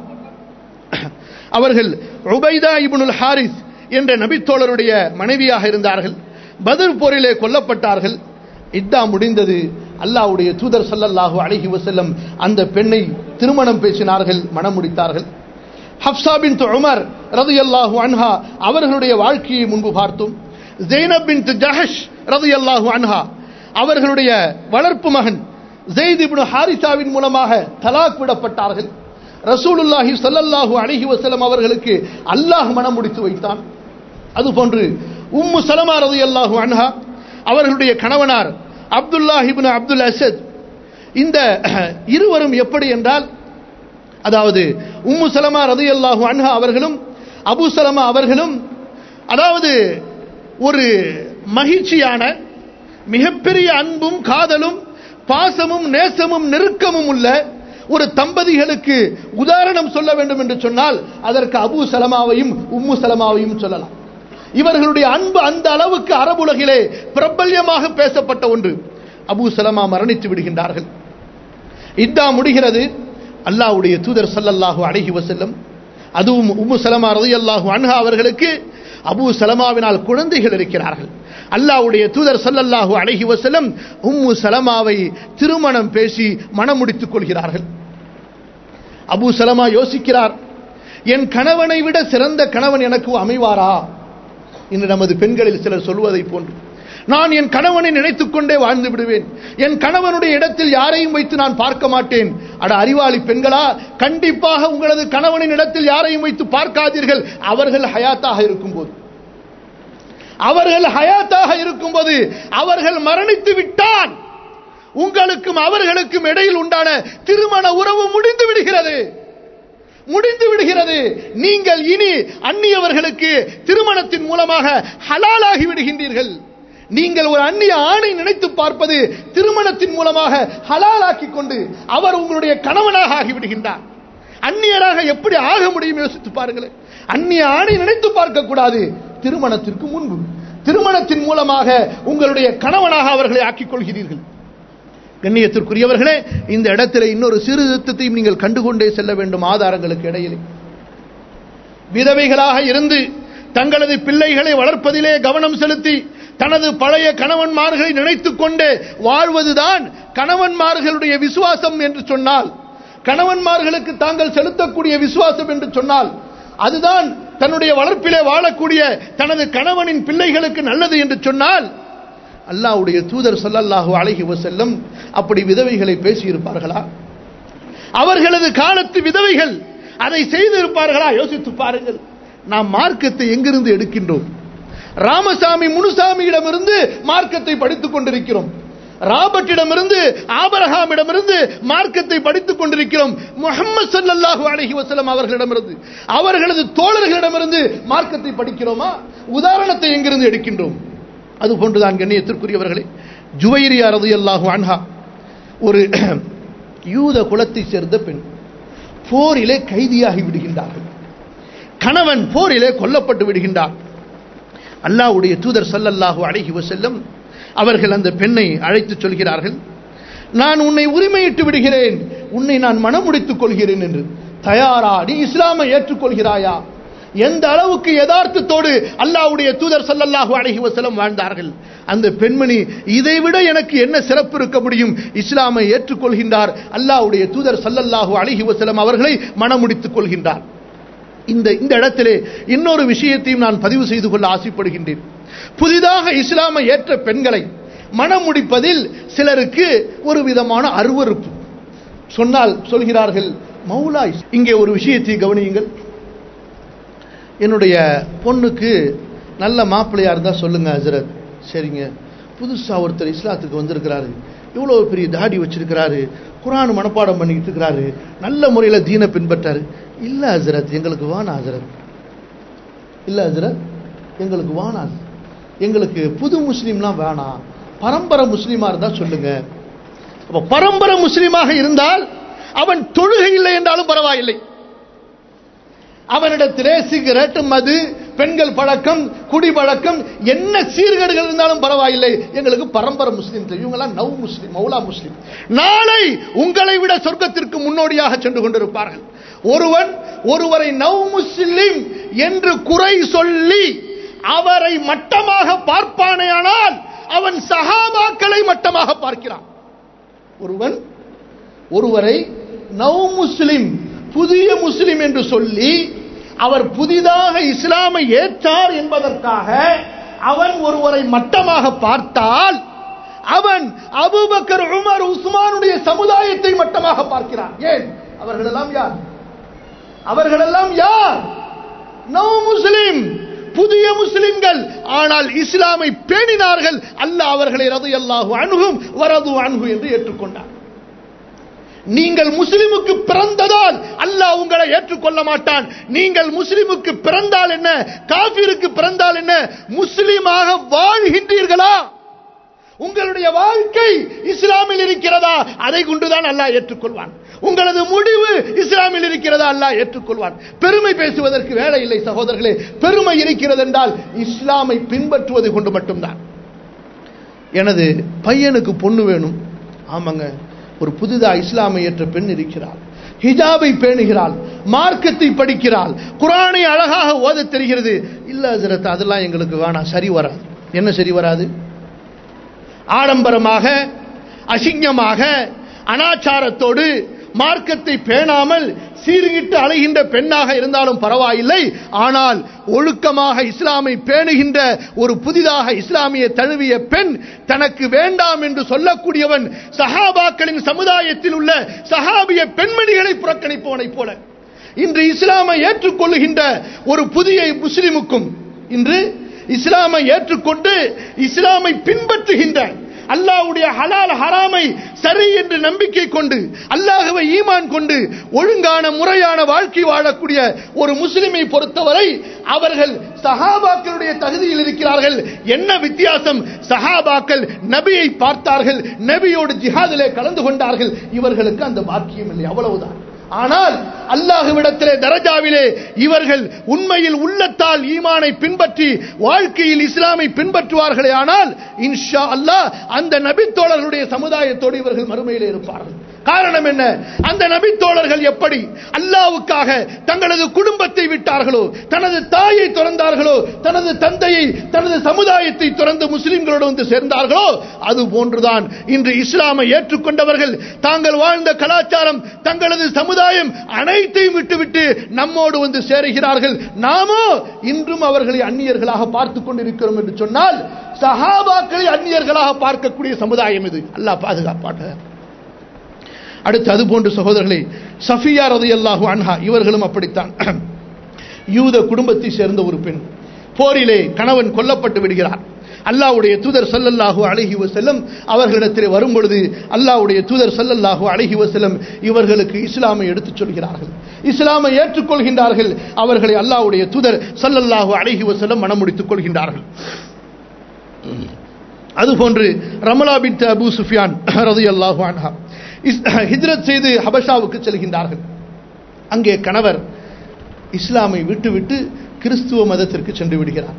அவர்கள் உபைதா இப்னுல் ஹாரிஸ் என்ற நபித்தோழருடைய மனைவியாக இருந்தார்கள் பத்ர் போரிலே கொல்லப்பட்டார்கள் இத்தா முடிந்தது அல்லாஹ்வுடைய தூதர் ஸல்லல்லாஹு அலைஹி வஸல்லம் அந்த பெண்ணை திருமணம் பேசினார்கள் மணம் முடித்தார்கள் ஹப்சா பின் உமர் ரதியல்லாஹு அன்ஹா அவர்களுடைய வாழ்க்கையை முன்பு பார்த்தோம் ஜெய்னப் பின் ஜஹஷ் ரதியல்லாஹு அன்ஹா அவர்களுடைய வளர்ப்பு மகன் ஜெயித் இப்னு ஹாரிசாவின் மூலமாக தலாக் விடப்பட்டார்கள் ரசூலுல்லாஹி ஸல்லல்லாஹு அலைஹி வஸல்லம் அவர்களுக்கு அல்லாஹ் மனம் முடித்து வைத்தான் அதுபோன்று உம்மு சலமா ரலியல்லாஹு அன்ஹா அவர்களுடைய கணவனார் அப்துல்லாஹ் இப்னு அப்துல் அசத் இந்த இருவரும் எப்படி என்றால் அதாவது உம்மு சலமா ரலியல்லாஹு அன்ஹா அவர்களும் அபு சலமா அவர்களும் அதாவது ஒரு மகிழ்ச்சியான மிகப்பெரிய அன்பும் காதலும் பாசமும் நேசமும் நெருக்கமும் உள்ள ஒரு தம்பதிகளுக்கு உதாரணம் சொல்ல வேண்டும் என்று சொன்னால் அதற்கு அபு சலமாவையும் உம்மு சலமாவையும் சொல்லலாம் இவர்களுடைய அன்பு அந்த அளவுக்கு அரபுலகிலே பிரபல்யமாக பேசப்பட்ட ஒன்று அபு சலமா மரணித்து விடுகின்றார்கள் இத்தா முடிகிறது அல்லாஹ்வுடைய தூதர் ஸல்லல்லாஹு அலைஹி வஸல்லம் அதுவும் உம்மு சலமா ரலியல்லாஹு அன்ஹா அவர்களுக்கு அபு சலமாவினால் குழந்தைகள் இருக்கிறார்கள் அல்லாஹ்வுடைய தூதர் ஸல்லல்லாஹு அலைஹி வஸல்லம் உம்மு சலமாவை திருமணம் பேசி மணமுடித்துக் கொள்கிறார்கள் அபு சலமா யோசிக்கிறார் என் கணவனை விட சிறந்த கணவன் எனக்கு அமைவாரா இன்று நமது பெண்களில் சிலர் சொல்வதை போன்று நான் என் கணவனை நினைத்துக் கொண்டே வாழ்ந்து விடுவேன் என் கணவனுடைய இடத்தில் யாரையும் வைத்து நான் பார்க்க மாட்டேன் அட அறிவாளி பெண்களா கண்டிப்பாக உங்களது கணவனின் இடத்தில் யாரையும் வைத்து பார்க்காதீர்கள் அவர்கள் ஹயாத்தாக இருக்கும்போது அவர்கள் ஹயாத்தாக இருக்கும்போது அவர்கள் மரணித்து விட்டால் உங்களுக்கும் அவர்களுக்கும் இடையில் உண்டான திருமண உறவு முடிந்து விடுகிறது முடிந்து விடுகிறது நீங்கள் இனி அந்நியவர்களுக்கு திருமணத்தின் மூலமாக ஹலாலாகி விடுகின்றீர்கள் நீங்கள் ஒரு அந்நிய ஆணை நினைத்து பார்ப்பது திருமணத்தின் மூலமாக ஹலாலாக்கி கொண்டு அவர் உங்களுடைய கணவனாக ஆகிவிடுகின்றார் அந்நியராக எப்படி ஆக முடியும் யோசித்து பாருங்களேன் அந்நிய ஆணை நினைத்து பார்க்க கூடாது திருமணத்திற்கு முன்பு திருமணத்தின் மூலமாக உங்களுடைய கணவனாக அவர்களை ஆக்கிக் கொள்கிறீர்கள் கண்ணியத்திற்குரியவர்களே இந்த இடத்துல இன்னொரு சிறு திருத்தத்தையும் நீங்கள் கண்டுகொண்டே செல்ல வேண்டும் ஆதாரங்களுக்கு இடையிலே விதவைகளாக இருந்து தங்களது பிள்ளைகளை வளர்ப்பதிலே கவனம் செலுத்தி தனது பழைய கணவன்மார்களை நினைத்துக் கொண்டு வாழ்வதுதான் கணவன்மார்களுடைய விசுவாசம் என்று சொன்னால் கணவன்மார்களுக்கு தாங்கள் செலுத்தக்கூடிய விசுவாசம் என்று சொன்னால் அதுதான் தன்னுடைய வளர்ப்பிலே வாழக்கூடிய தனது கணவனின் பிள்ளைகளுக்கு நல்லது என்று சொன்னால் அல்லாஹ்வுடைய தூதர் ஸல்லல்லாஹு அலைஹி வஸல்லம் அப்படி விதவைகளை பேசியிருப்பார்களா அவர்களது காலத்து விதவைகள் அதை செய்திருப்பார்களா யோசித்து பாருங்கள் நாம் மார்க்கத்தை எங்கிருந்து எடுக்கின்றோம் ராமசாமி முனுசாமியிடமிருந்து மார்க்கத்தை படித்துக் கொண்டிருக்கிறோம் ராபர்ட்டிடமிருந்து ஆபரகாமிடமிருந்து மார்க்கத்தை படித்துக் கொண்டிருக்கிறோம் முகமது ஸல்லல்லாஹு அலைஹி வஸல்லம் அவர்களிடமிருந்து அவர்களது தோழர்களிடமிருந்து மார்க்கத்தை படிக்கிறோமா உதாரணத்தை எங்கிருந்து எடுக்கின்றோம் அது போன்றுதான் கண்ணியத்திற்குரியவர்களே ஜுவைரியா ரலியல்லாஹு அன்ஹா ஒரு யூத குலத்தை சேர்ந்த பெண் போரிலே கைதியாகி விடுகின்றார்கள் கணவன் போரிலே கொல்லப்பட்டு விடுகின்றார் அல்லாஹ்வுடைய தூதர் ஸல்லல்லாஹு அலைஹி வஸல்லம் அவர்கள் அந்த பெண்ணை அழைத்து சொல்கிறார்கள் நான் உன்னை உரிமையிட்டு விடுகிறேன் உன்னை நான் மனமுடித்துக் கொள்கிறேன் என்று தயாரா நீ இஸ்லாமை ஏற்றுக்கொள்கிறாயா எந்த அளவுக்கு யதார்த்தத்தோடு அல்லாஹ்வுடைய தூதர் ஸல்லல்லாஹு அலைஹி வஸல்லம் வாழ்ந்தார்கள் அந்த பெண்மணி இதைவிட எனக்கு என்ன சிறப்பு இருக்க முடியும் இஸ்லாமை ஏற்றுக்கொள்கின்றார் அல்லாஹ்வுடைய தூதர் ஸல்லல்லாஹு அலைஹி வஸல்லம் அவர்களை மனமுடித்துக் கொள்கின்றார் இந்த இந்த இடத்திலே இன்னொரு விஷயத்தையும் நான் பதிவு செய்து கொள்ள ஆசைப்படுகின்றேன் புதிதாக இஸ்லாமை ஏற்ற பெண்களை மனம் முடிப்பதில் சிலருக்கு ஒரு விதமான அருவருப்பு சொன்னால் சொல்கிறார்கள் மௌலா இங்கே ஒரு விஷயத்தை கவனியுங்கள் என்னுடைய பொண்ணுக்கு நல்ல மாப்பிள்ளையா இருந்தா சொல்லுங்க ஹசரத் சரிங்க புதுசா ஒருத்தர் இஸ்லாத்துக்கு வந்திருக்கிறாரு இவ்வளவு பெரிய தாடி வச்சிருக்கிறாரு குரான் மனப்பாடம் பண்ணிக்கிட்டு இருக்கிறாரு நல்ல முறையில் தீனை பின்பற்றாரு இல்ல ஹசரத் எங்களுக்கு வானா ஹசரத் இல்ல ஹசரத் எங்களுக்கு வானா எங்களுக்கு புது முஸ்லீம்லாம் வேணாம் பரம்பரை முஸ்லீமா இருந்தா சொல்லுங்க அப்ப பரம்பரை முஸ்லீமாக இருந்தால் அவன் தொழுகை இல்லை என்றாலும் பரவாயில்லை அவனிடத்திலே சிகரெட் மது பெண்கள் பழக்கம் குடி பழக்கம் என்ன சீர்கேடுகள் இருந்தாலும் பரவாயில்லை எங்களுக்கு பரம்பரை முஸ்லீம் இவங்கெல்லாம் நவ் முஸ்லீம் மௌலா முஸ்லீம் நாளை உங்களை விட சொர்க்கத்திற்கு முன்னோடியாக சென்று கொண்டிருப்பார்கள் ஒருவன் ஒருவரை நவ் முஸ்லிம் என்று குறை சொல்லி அவரை மட்டமாக பார்ப்பானேயானால் அவன் சஹாபாக்களை மட்டமாக பார்க்கிறான் ஒருவன் ஒருவரை நவ் முஸ்லிம் புதிய முஸ்லிம் என்று சொல்லி அவர் புதிதாக இஸ்லாமை ஏற்றார் என்பதற்காக அவன் ஒருவரை மட்டமாக பார்த்தால் அவன் அபுபக்கர் உமர் உஸ்மானுடைய சமுதாயத்தை மட்டமாக பார்க்கிறான் ஏன் அவர்களெல்லாம் யார் அவர்களெல்லாம் யார் நோ முஸ்லிம் புதிய முஸ்லிம்கள் ஆனால் இஸ்லாமை பேணினார்கள் அல்லாஹ் அவர்களை ரது அல்லாஹு அணுகும் வரது அணுகு என்று ஏற்றுக்கொண்டார் நீங்கள் முஸ்லிமுக்கு பிறந்ததால் அல்லாஹ் உங்களை ஏற்றுக்கொள்ள மாட்டான் நீங்கள் முஸ்லிமுக்கு பிறந்தால் என்ன காபிருக்கு பிறந்தால் என்ன முஸ்லிமாக வாழ்கின்றீர்களா உங்களுடைய வாழ்க்கை இஸ்லாமில் இருக்கிறதா அதை கொண்டுதான் அல்லாஹ் ஏற்றுக்கொள்வான் உங்களது முடிவு இஸ்லாமில் இருக்கிறதா அல்லாஹ் ஏற்றுக்கொள்வான் பெருமை பேசுவதற்கு வேலை இல்லை சகோதரர்களே பெருமை இருக்கிறது என்றால் இஸ்லாமை பின்பற்றுவது கொண்டு மட்டும்தான் எனது பையனுக்கு பொண்ணு வேணும் ஆமாங்க ஒரு புதிதா இஸ்லாமை ஏற்ற பெண் இருக்கிறாள் ஹிஜாபை பேணுகிறாள் மார்க்கத்தை படிக்கிறாள் குரானை அழகாக ஓத தெரிகிறது இல்ல ஹசரத் அதெல்லாம் எங்களுக்கு வேணாம் சரி வராது என்ன சரி வராது ஆடம்பரமாக அசிங்கமாக அனாச்சாரத்தோடு மார்க்கத்தை பேணாமல் சீர்கிட்டு அலைகின்ற பெண்ணாக இருந்தாலும் பரவாயில்லை ஆனால் ஒழுக்கமாக இஸ்லாமை பேணுகின்ற ஒரு புதிதாக இஸ்லாமிய தழுவிய பெண் தனக்கு வேண்டாம் என்று சொல்லக்கூடியவன் சஹாபாக்களின் சமுதாயத்தில் உள்ள சஹாபிய பெண்மணிகளை புறக்கணிப்பவனைப் போல இன்று இஸ்லாமை ஏற்றுக்கொள்ளுகின்ற ஒரு புதிய முஸ்லிமுக்கும் இன்று இஸ்லாமை ஏற்றுக்கொண்டு இஸ்லாமை பின்பற்றுகின்ற அல்லாஹ்வுடைய ஹலால் ஹராமை சரி என்று நம்பிக்கை கொண்டு அல்லாஹுவை ஈமான் கொண்டு ஒழுங்கான முறையான வாழ்க்கை வாழக்கூடிய ஒரு முஸ்லிமை பொறுத்தவரை அவர்கள் சஹாபாக்களுடைய தகுதியில் இருக்கிறார்கள் என்ன வித்தியாசம் சஹாபாக்கள் நபியை பார்த்தார்கள் நபியோடு ஜிஹாதிலே கலந்து கொண்டார்கள் இவர்களுக்கு அந்த பாக்கியம் இல்லை அவ்வளவுதான் ஆனால் அல்லாஹுவிடத்திலே தரஜாவிலே இவர்கள் உண்மையில் உள்ளத்தால் ஈமானை பின்பற்றி வாழ்க்கையில் இஸ்லாமை பின்பற்றுவார்களே ஆனால் இன்ஷா அல்லாஹ் அந்த நபித்தோழர்களுடைய சமுதாயத்தோடு இவர்கள் மறுமையிலே இருப்பார்கள் காரணம் என்ன அந்த நபித்தோழர்கள் எப்படி அல்லாவுக்காக தங்களது குடும்பத்தை விட்டார்களோ தனது தாயை துறந்தார்களோ தனது தந்தையை தனது சமுதாயத்தை துறந்து முஸ்லிம்களோடு வந்து சேர்ந்தார்களோ அது போன்றுதான் இன்று இஸ்லாமை ஏற்றுக்கொண்டவர்கள் தாங்கள் வாழ்ந்த கலாச்சாரம் தங்களது சமுதாயம் அனைத்தையும் விட்டுவிட்டு நம்மோடு வந்து சேருகிறார்கள் நாமோ இன்றும் அவர்களை அந்நியர்களாக பார்த்துக் கொண்டிருக்கிறோம் என்று சொன்னால் சஹாபாக்களை அந்நியர்களாக பார்க்கக்கூடிய சமுதாயம் இது அல்லாஹ் பாதுகாப்பாக அடுத்து அது போன்று சகோதரர்களே சஃபியா ரதியல்லாஹு அன்ஹா இவர்களும் அப்படித்தான் யூத குடும்பத்தை சேர்ந்த ஒரு பெண் போரிலே கணவன் கொல்லப்பட்டு விடுகிறார் அல்லாஹ்வுடைய தூதர் ஸல்லல்லாஹு அலைஹி வஸல்லம் அவர்களிடத்தில் வரும் பொழுது அல்லாஹ்வுடைய தூதர் ஸல்லல்லாஹு அலைஹி வஸல்லம் இவர்களுக்கு இஸ்லாமை எடுத்துச் சொல்கிறார்கள் இஸ்லாமை ஏற்றுக்கொள்கின்றார்கள் அவர்களை அல்லாஹ்வுடைய தூதர் ஸல்லல்லாஹு அலைஹி வஸல்லம் மனமுடித்துக் கொள்கின்றார்கள் அதுபோன்று ரமலா பின் அபு சுஃபியான் ரதியல்லாஹு அன்ஹா ஹிஜ்ரத் செய்து ஹபஷாவுக்கு செல்கின்றார்கள் அங்கே கணவர் இஸ்லாமை விட்டுவிட்டு கிறிஸ்துவ மதத்திற்கு சென்று விடுகிறார்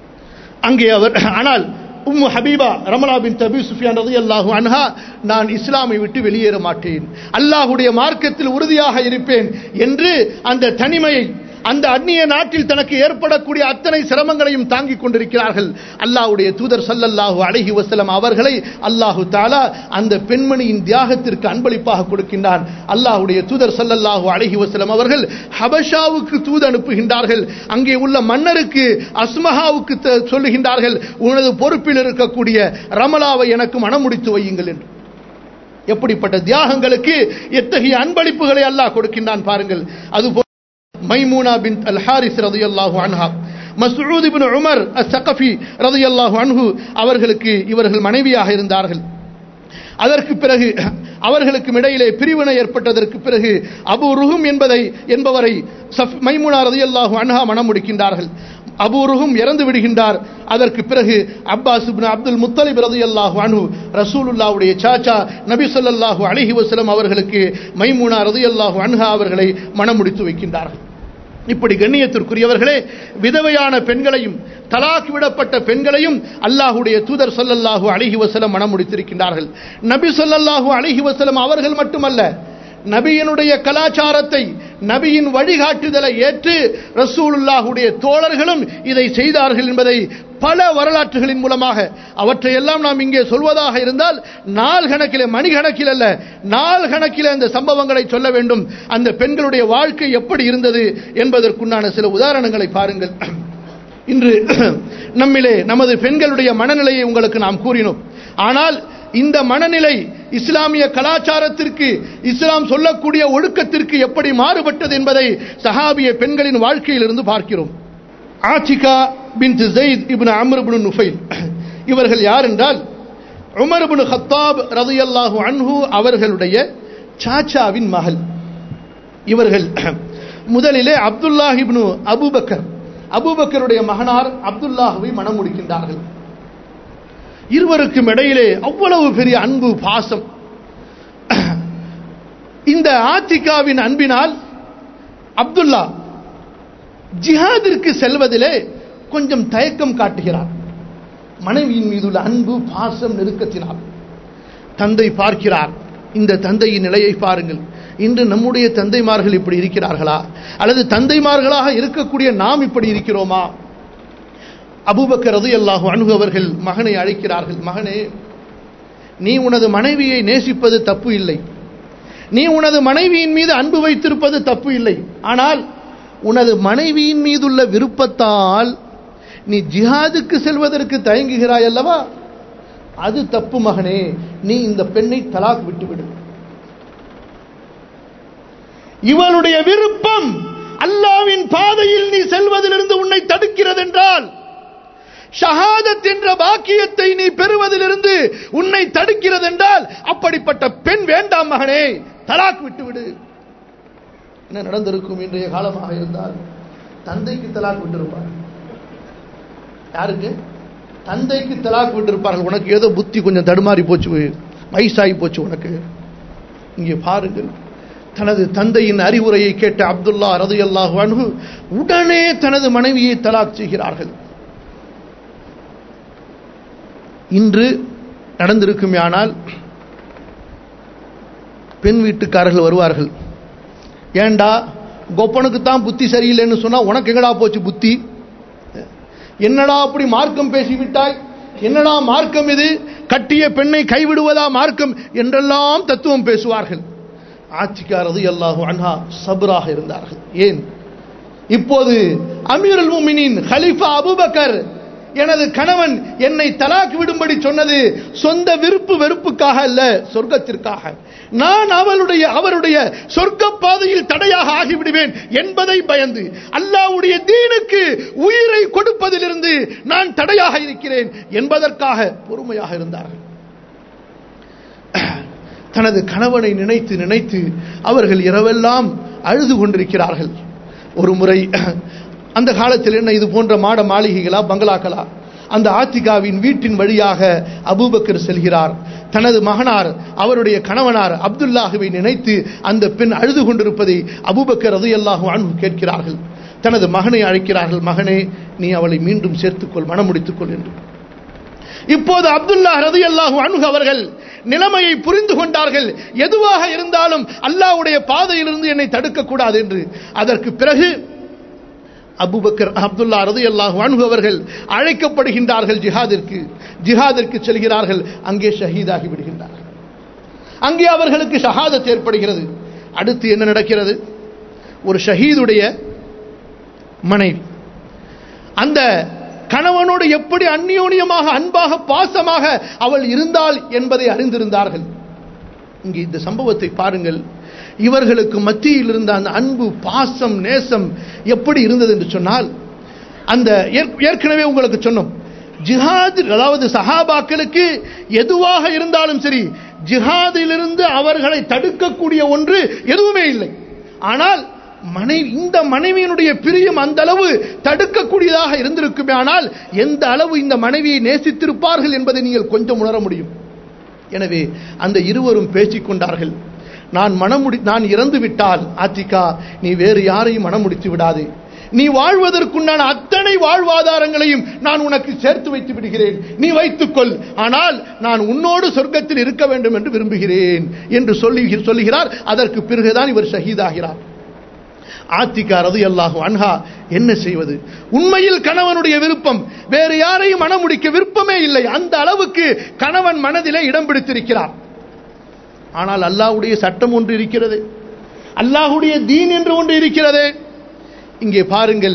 அங்கே அவர் ஆனால் உம்மு ஹபீபா ரமலா பின் தபி சுஃபியான் ரலியல்லாஹு அன்ஹா நான் இஸ்லாமை விட்டு வெளியேற மாட்டேன் அல்லாஹ்வுடைய மார்க்கத்தில் உறுதியாக இருப்பேன் என்று அந்த தனிமையை அந்த அந்நிய நாட்டில் தனக்கு ஏற்படக்கூடிய அத்தனை சிரமங்களையும் தாங்கிக் கொண்டிருக்கிறார்கள் அல்லாஹ்வுடைய தூதர் ஸல்லல்லாஹு அலைஹி வஸல்லம் அவர்களை அல்லாஹு தாலா அந்த பெண்மணியின் தியாகத்திற்கு அன்பளிப்பாக கொடுக்கின்றான் அல்லாஹ்வுடைய தூதர் ஸல்லல்லாஹு அலைஹி வஸல்லம் அவர்கள் ஹபஷாவுக்கு தூது அனுப்புகின்றார்கள் அங்கே உள்ள மன்னருக்கு அஸ்மஹாவுக்கு த- சொல்லுகின்றார்கள் உனது பொறுப்பில் இருக்கக்கூடிய ரமலாவை எனக்கு மனமுடித்து வையுங்கள் என்று எப்படிப்பட்ட தியாகங்களுக்கு எத்தகைய அன்பளிப்புகளை அல்லாஹ் கொடுக்கின்றான் பாருங்கள் அதுபோல் மைமூனா பின் அல் ஹாரிஸ் ரதியல்லாஹு அன்ஹா மஸ்ஊத் இப்னு உமர் அஸ்-ஸகஃபி ரதியல்லாஹு அன்ஹு அவர்களுக்கு இவர்கள் மனைவியாக இருந்தார்கள் அதற்கு பிறகு அவர்களுக்கும் இடையிலே பிரிவினை ஏற்பட்டதற்கு பிறகு அபு ருஹும் என்பதை என்பவரை சஃப் மைமுனா ரதியல்லாஹு அன்ஹா மனம் முடிக்கின்றார்கள் அபு ருஹும் இறந்து விடுகின்றார் அதற்கு பிறகு அப்பாஸ் இப்னு அப்துல் முத்தலிப் ரதியல்லாஹு அன்ஹு ரசூலுல்லாஹ்வுடைய சாச்சா நபி ஸல்லல்லாஹு அலைஹி வஸல்லம் அவர்களுக்கு மைமுனா ரதியல்லாஹு அன்ஹா அவர்களை மனம் முடித்து வைக்கின்றார்கள் இப்படி கண்ணியத்திற்குரியவர்களே விதவையான பெண்களையும் தலாக் விடப்பட்ட பெண்களையும் அல்லாஹுடைய தூதர் ஸல்லல்லாஹு அலைஹி வஸல்லம் மனம் முடித்திருக்கின்றார்கள் நபி ஸல்லல்லாஹு அலைஹி வஸல்லம் அவர்கள் மட்டுமல்ல நபியினுடைய கலாச்சாரத்தை நபியின் வழிகாட்டுதலை ஏற்று ரசூலுல்லாஹுடைய தோழர்களும் இதை செய்தார்கள் என்பதை பல வரலாற்றுகளின் மூலமாக அவற்றையெல்லாம் நாம் இங்கே சொல்வதாக இருந்தால் நாள் கணக்கிலே மணி கணக்கில் அல்ல நாள் கணக்கில் அந்த சம்பவங்களை சொல்ல வேண்டும் அந்த பெண்களுடைய வாழ்க்கை எப்படி இருந்தது என்பதற்குண்டான சில உதாரணங்களை பாருங்கள் இன்று நம்மிலே நமது பெண்களுடைய மனநிலையை உங்களுக்கு நாம் கூறினோம் ஆனால் இந்த மனநிலை இஸ்லாமிய கலாச்சாரத்திற்கு இஸ்லாம் சொல்லக்கூடிய ஒழுக்கத்திற்கு எப்படி மாறுபட்டது என்பதை சஹாபிய பெண்களின் வாழ்க்கையிலிருந்து பார்க்கிறோம் Atika bint Zaid ibn Amr ibn Nufayl இவர்கள் யார் என்றால் உமர் இப்னு ஹத்தாப் ரலியல்லாஹு அன்ஹு அவர்களுடைய சாச்சாவின் மகள் இவர்கள் முதலிலே அப்துல்லாஹ் இப்னு அபூபக்கர் அபூபக்கருடைய மகனார் அப்துல்லாஹுவை மனம் முடிக்கின்றார்கள் இருவருக்கும் இடையிலே அவ்வளவு பெரிய அன்பு பாசம் இந்த ஆத்திகாவின் அன்பினால் அப்துல்லா ஜிஹாதிற்கு செல்வதிலே கொஞ்சம் தயக்கம் காட்டுகிறார் மனைவியின் மீதுள்ள அன்பு பாசம் நெருக்கத்தினால் தந்தை பார்க்கிறார் இந்த தந்தையின் நிலையை பாருங்கள் இன்று நம்முடைய தந்தைமார்கள் இப்படி இருக்கிறார்களா அல்லது தந்தைமார்களாக இருக்கக்கூடிய நாம் இப்படி இருக்கிறோமா அபூபக்கர் ரலியல்லாஹு அன்ஹு அவர்கள் மகனை அழைக்கிறார்கள் மகனே நீ உனது மனைவியை நேசிப்பது தப்பு இல்லை நீ உனது மனைவியின் மீது அன்பு வைத்திருப்பது தப்பு இல்லை ஆனால் உனது மனைவியின் மீதுள்ள விருப்பத்தால் நீ ஜிஹாதுக்கு செல்வதற்கு தயங்குகிறாய் அல்லவா அது தப்பு மகனே நீ இந்த பெண்ணை தலாக் விட்டுவிடு இவளுடைய விருப்பம் அல்லாவின் பாதையில் நீ செல்வதிலிருந்து உன்னை தடுக்கிறது என்றால் ஷஹாதத் என்ற பாக்கியத்தை நீ பெறுவதிலிருந்து உன்னை தடுக்கிறது என்றால் அப்படிப்பட்ட பெண் வேண்டாம் மகனே தலாக் விட்டுவிடு என்ன நடந்திருக்கும் இன்றைய காலமாக இருந்தால் தந்தைக்கு தலாக் விட்டிருப்பார் யாருக்கு தந்தைக்கு தலாக் விட்டிருப்பார்கள் உனக்கு ஏதோ புத்தி கொஞ்சம் தடுமாறி போச்சு வயசாகி போச்சு உனக்கு இங்கே பாருங்கள் தனது தந்தையின் அறிவுரையை கேட்ட அப்துல்லா ரது அல்லாஹு அன்ஹு உடனே தனது மனைவியை தலாக் செய்கிறார்கள் இன்று நடந்திருக்குமே ஆனால் பெண் வீட்டுக்காரர்கள் வருவார்கள் ஏண்டா கொப்பனுக்கு தான் புத்தி சரியில்லைன்னு சொன்னா உனக்கு எங்கடா போச்சு புத்தி என்னடா அப்படி மார்க்கம் பேசிவிட்டாய் என்னடா மார்க்கம் இது கட்டிய பெண்ணை கைவிடுவதா மார்க்கம் என்றெல்லாம் தத்துவம் பேசுவார்கள் ஆட்சிக்காரது அல்லாஹு அன்ஹா சபராக இருந்தார்கள் ஏன் இப்போது அமீருல் முமினின் ஹலிஃபா அபுபக்கர் எனது கணவன் என்னை தலாக் விடும்படி சொன்னது சொந்த விருப்பு வெறுப்புக்காக அல்ல சொர்க்கத்திற்காக நான் அவளுடைய அவருடைய சொர்க்க பாதையில் தடையாக ஆகிவிடுவேன் என்பதை பயந்து அல்லாவுடைய தீனுக்கு உயிரை கொடுப்பதிலிருந்து நான் தடையாக இருக்கிறேன் என்பதற்காக பொறுமையாக இருந்தார்கள் தனது கணவனை நினைத்து நினைத்து அவர்கள் இரவெல்லாம் அழுது கொண்டிருக்கிறார்கள் ஒரு முறை அந்த காலத்தில் என்ன இது போன்ற மாட மாளிகைகளா பங்களாக்களா அந்த ஆத்திகாவின் வீட்டின் வழியாக அபூபக்கர் செல்கிறார் தனது மகனார் அவருடைய கணவனார் அப்துல்லாஹுவை நினைத்து அந்த பெண் அழுது கொண்டிருப்பதை அபூபக்கர் அது அல்லாஹு அன்பு கேட்கிறார்கள் தனது மகனை அழைக்கிறார்கள் மகனே நீ அவளை மீண்டும் சேர்த்துக்கொள் மனம் முடித்துக்கொள் என்று இப்போது அப்துல்லா ரதி அல்லாஹு அன்ஹு அவர்கள் நிலைமையை புரிந்து கொண்டார்கள் எதுவாக இருந்தாலும் அல்லாஹ்வுடைய பாதையிலிருந்து என்னை தடுக்கக்கூடாது என்று அதற்கு பிறகு அபுபக்கர் அப்துல்லா ரதி அல்லாஹு அன்ஹு அவர்கள் அழைக்கப்படுகின்றார்கள் ஜிஹாதிற்கு ஜிஹாதிற்கு செல்கிறார்கள் அங்கே ஷஹீதாகி விடுகின்றார்கள் அங்கே அவர்களுக்கு ஷஹாதத் ஏற்படுகிறது அடுத்து என்ன நடக்கிறது ஒரு ஷஹீதுடைய மனைவி அந்த கணவனோடு எப்படி அந்நியோனியமாக அன்பாக பாசமாக அவள் இருந்தாள் என்பதை அறிந்திருந்தார்கள் இங்கே இந்த சம்பவத்தை பாருங்கள் இவர்களுக்கு மத்தியில் இருந்த அந்த அன்பு பாசம் நேசம் எப்படி இருந்தது என்று சொன்னால் அந்த ஏற்கனவே உங்களுக்கு சொன்னோம் ஜிஹாத் அதாவது சஹாபாக்களுக்கு எதுவாக இருந்தாலும் சரி ஜிஹாதிலிருந்து அவர்களை தடுக்கக்கூடிய ஒன்று எதுவுமே இல்லை ஆனால் மனைவி இந்த மனைவியினுடைய பிரியம் அந்த அளவு தடுக்கக்கூடியதாக இருந்திருக்குமே ஆனால் எந்த அளவு இந்த மனைவியை நேசித்திருப்பார்கள் என்பதை நீங்கள் கொஞ்சம் உணர முடியும் எனவே அந்த இருவரும் பேசிக் கொண்டார்கள் நான் மனமுடி நான் இறந்து விட்டால் ஆத்திகா நீ வேறு யாரையும் மனம் முடித்து விடாதே நீ வாழ்வதற்குண்டான அத்தனை வாழ்வாதாரங்களையும் நான் உனக்கு சேர்த்து வைத்து விடுகிறேன் நீ வைத்துக்கொள் ஆனால் நான் உன்னோடு சொர்க்கத்தில் இருக்க வேண்டும் என்று விரும்புகிறேன் என்று சொல்லி சொல்லுகிறார் அதற்கு பிறகுதான் இவர் ஷஹீதாகிறார் ஆத்திகா ரது அல்லாஹு அன்ஹா என்ன செய்வது உண்மையில் கணவனுடைய விருப்பம் வேறு யாரையும் மனம் முடிக்க விருப்பமே இல்லை அந்த அளவுக்கு கணவன் மனதிலே இடம் பிடித்திருக்கிறார் ஆனால் அல்லாஹுடைய சட்டம் ஒன்று இருக்கிறது அல்லாஹுடைய தீன் என்று ஒன்று இருக்கிறது இங்கே பாருங்கள்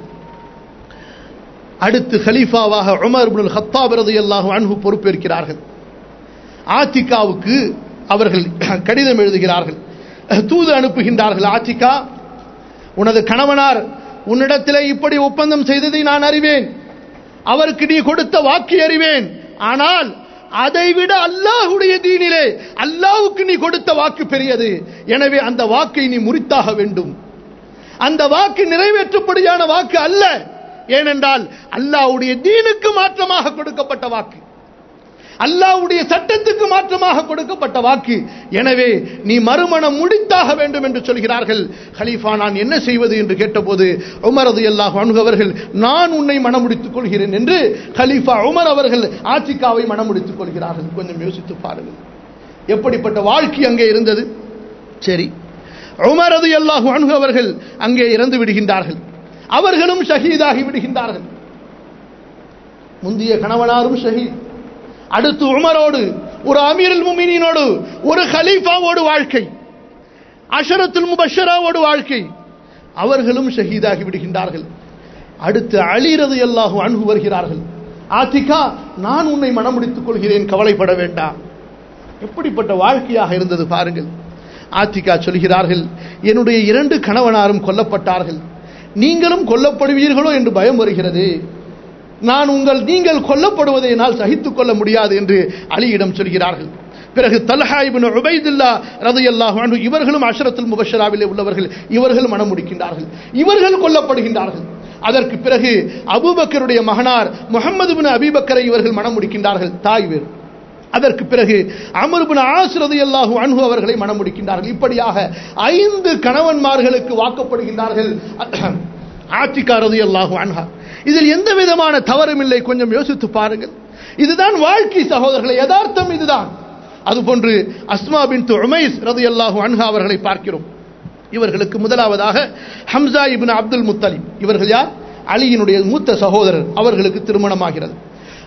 அடுத்து ஹலீஃபாவாக உமர் இப்னுல் ஹத்தாப் ரலியல்லாஹு அன்ஹு பொறுப்பேற்கிறார்கள் ஆத்திகாவுக்கு அவர்கள் கடிதம் எழுதுகிறார்கள் தூது அனுப்புகின்றார்கள் ஆத்திகா உனது கணவனார் உன்னிடத்திலே இப்படி ஒப்பந்தம் செய்ததை நான் அறிவேன் அவருக்கு நீ கொடுத்த வாக்கு அறிவேன் ஆனால் அதைவிட அல்லாஹுடைய தீனிலே அல்லாஹுக்கு நீ கொடுத்த வாக்கு பெரியது எனவே அந்த வாக்கை நீ முறித்தாக வேண்டும் அந்த வாக்கு நிறைவேற்றப்படியான வாக்கு அல்ல ஏனென்றால் அல்லாஹ்வுடைய தீனுக்கு மாற்றமாக கொடுக்கப்பட்ட வாக்கு அல்லாஹ்வுடைய சட்டத்துக்கு மாற்றமாக கொடுக்கப்பட்ட வாக்கு எனவே நீ மறுமணம் முடித்தாக வேண்டும் என்று சொல்கிறார்கள் ஹலீஃபா நான் என்ன செய்வது என்று கேட்டபோது உமர் ரலியல்லாஹு அன்ஹு அவர்கள் நான் உன்னை மணமுடித்துக் கொள்கிறேன் என்று ஹலீஃபா உமர் அவர்கள் ஆத்திகாவை மணமுடித்துக் கொள்கிறார்கள் கொஞ்சம் யோசித்து பாருங்கள் எப்படிப்பட்ட வாழ்க்கை அங்கே இருந்தது சரி உமர் ரலியல்லாஹு அன்ஹு அவர்கள் அங்கே இறந்து விடுகின்றார்கள் அவர்களும் ஷஹீதாகி விடுகின்றார்கள் முந்திய கணவனாரும் ஷஹீத் அடுத்து உமரோடு ஒரு அமீருல் முமினீனோடு ஒரு ஹலீஃபாவோடு வாழ்க்கை அஷரத்துல் முபஷராவோடு வாழ்க்கை அவர்களும் ஷஹீதாகி விடுகின்றார்கள் அடுத்து அலிரது அல்லாஹு அன்பு வருகிறார்கள் ஆத்திகா நான் உன்னை மனமுடித்துக் கொள்கிறேன் கவலைப்பட வேண்டாம் எப்படிப்பட்ட வாழ்க்கையாக இருந்தது பாருங்கள் ஆத்திகா சொல்கிறார்கள் என்னுடைய இரண்டு கணவனாரும் கொல்லப்பட்டார்கள் நீங்களும் கொல்லப்படுவீர்களோ என்று பயம் வருகிறது நான் உங்கள் நீங்கள் கொல்லப்படுவதை என்னால் சகித்துக் கொள்ள முடியாது என்று அலியிடம் சொல்கிறார்கள் பிறகு தல்ஹா இப்னு உபைதுல்லா ரலியல்லாஹு அன்ஹு இவர்களும் அஷரத்துல் முபஷராவிலே உள்ளவர்கள் இவர்கள் மனம் முடிக்கின்றார்கள் இவர்கள் கொல்லப்படுகின்றார்கள் அதற்கு பிறகு அபூபக்கருடைய மகனார் முகமது பின் அபீபக்கரை இவர்கள் மனம் முடிக்கின்றார்கள் தாய் வேறு அதற்கு பிறகு அமர்பின் ஆசிரது அல்லாஹு அன்ஹு அவர்களை மனம் முடிக்கின்றார்கள் இப்படியாக ஐந்து கணவன்மார்களுக்கு வாக்கப்படுகின்றார்கள் ஆத்திகா ரதி அல்லாஹு அன்ஹா இதில் எந்த விதமான தவறும் இல்லை கொஞ்சம் யோசித்து பாருங்கள் இதுதான் வாழ்க்கை சகோதரர்களை யதார்த்தம் இதுதான் அதுபோன்று அஸ்மா பின் உமைஸ் ரதி அல்லாஹு அன்ஹா அவர்களை பார்க்கிறோம் இவர்களுக்கு முதலாவதாக ஹம்சா இபின் அப்துல் முத்தலிப் இவர்கள் யார் அலியினுடைய மூத்த சகோதரர் அவர்களுக்கு திருமணமாகிறது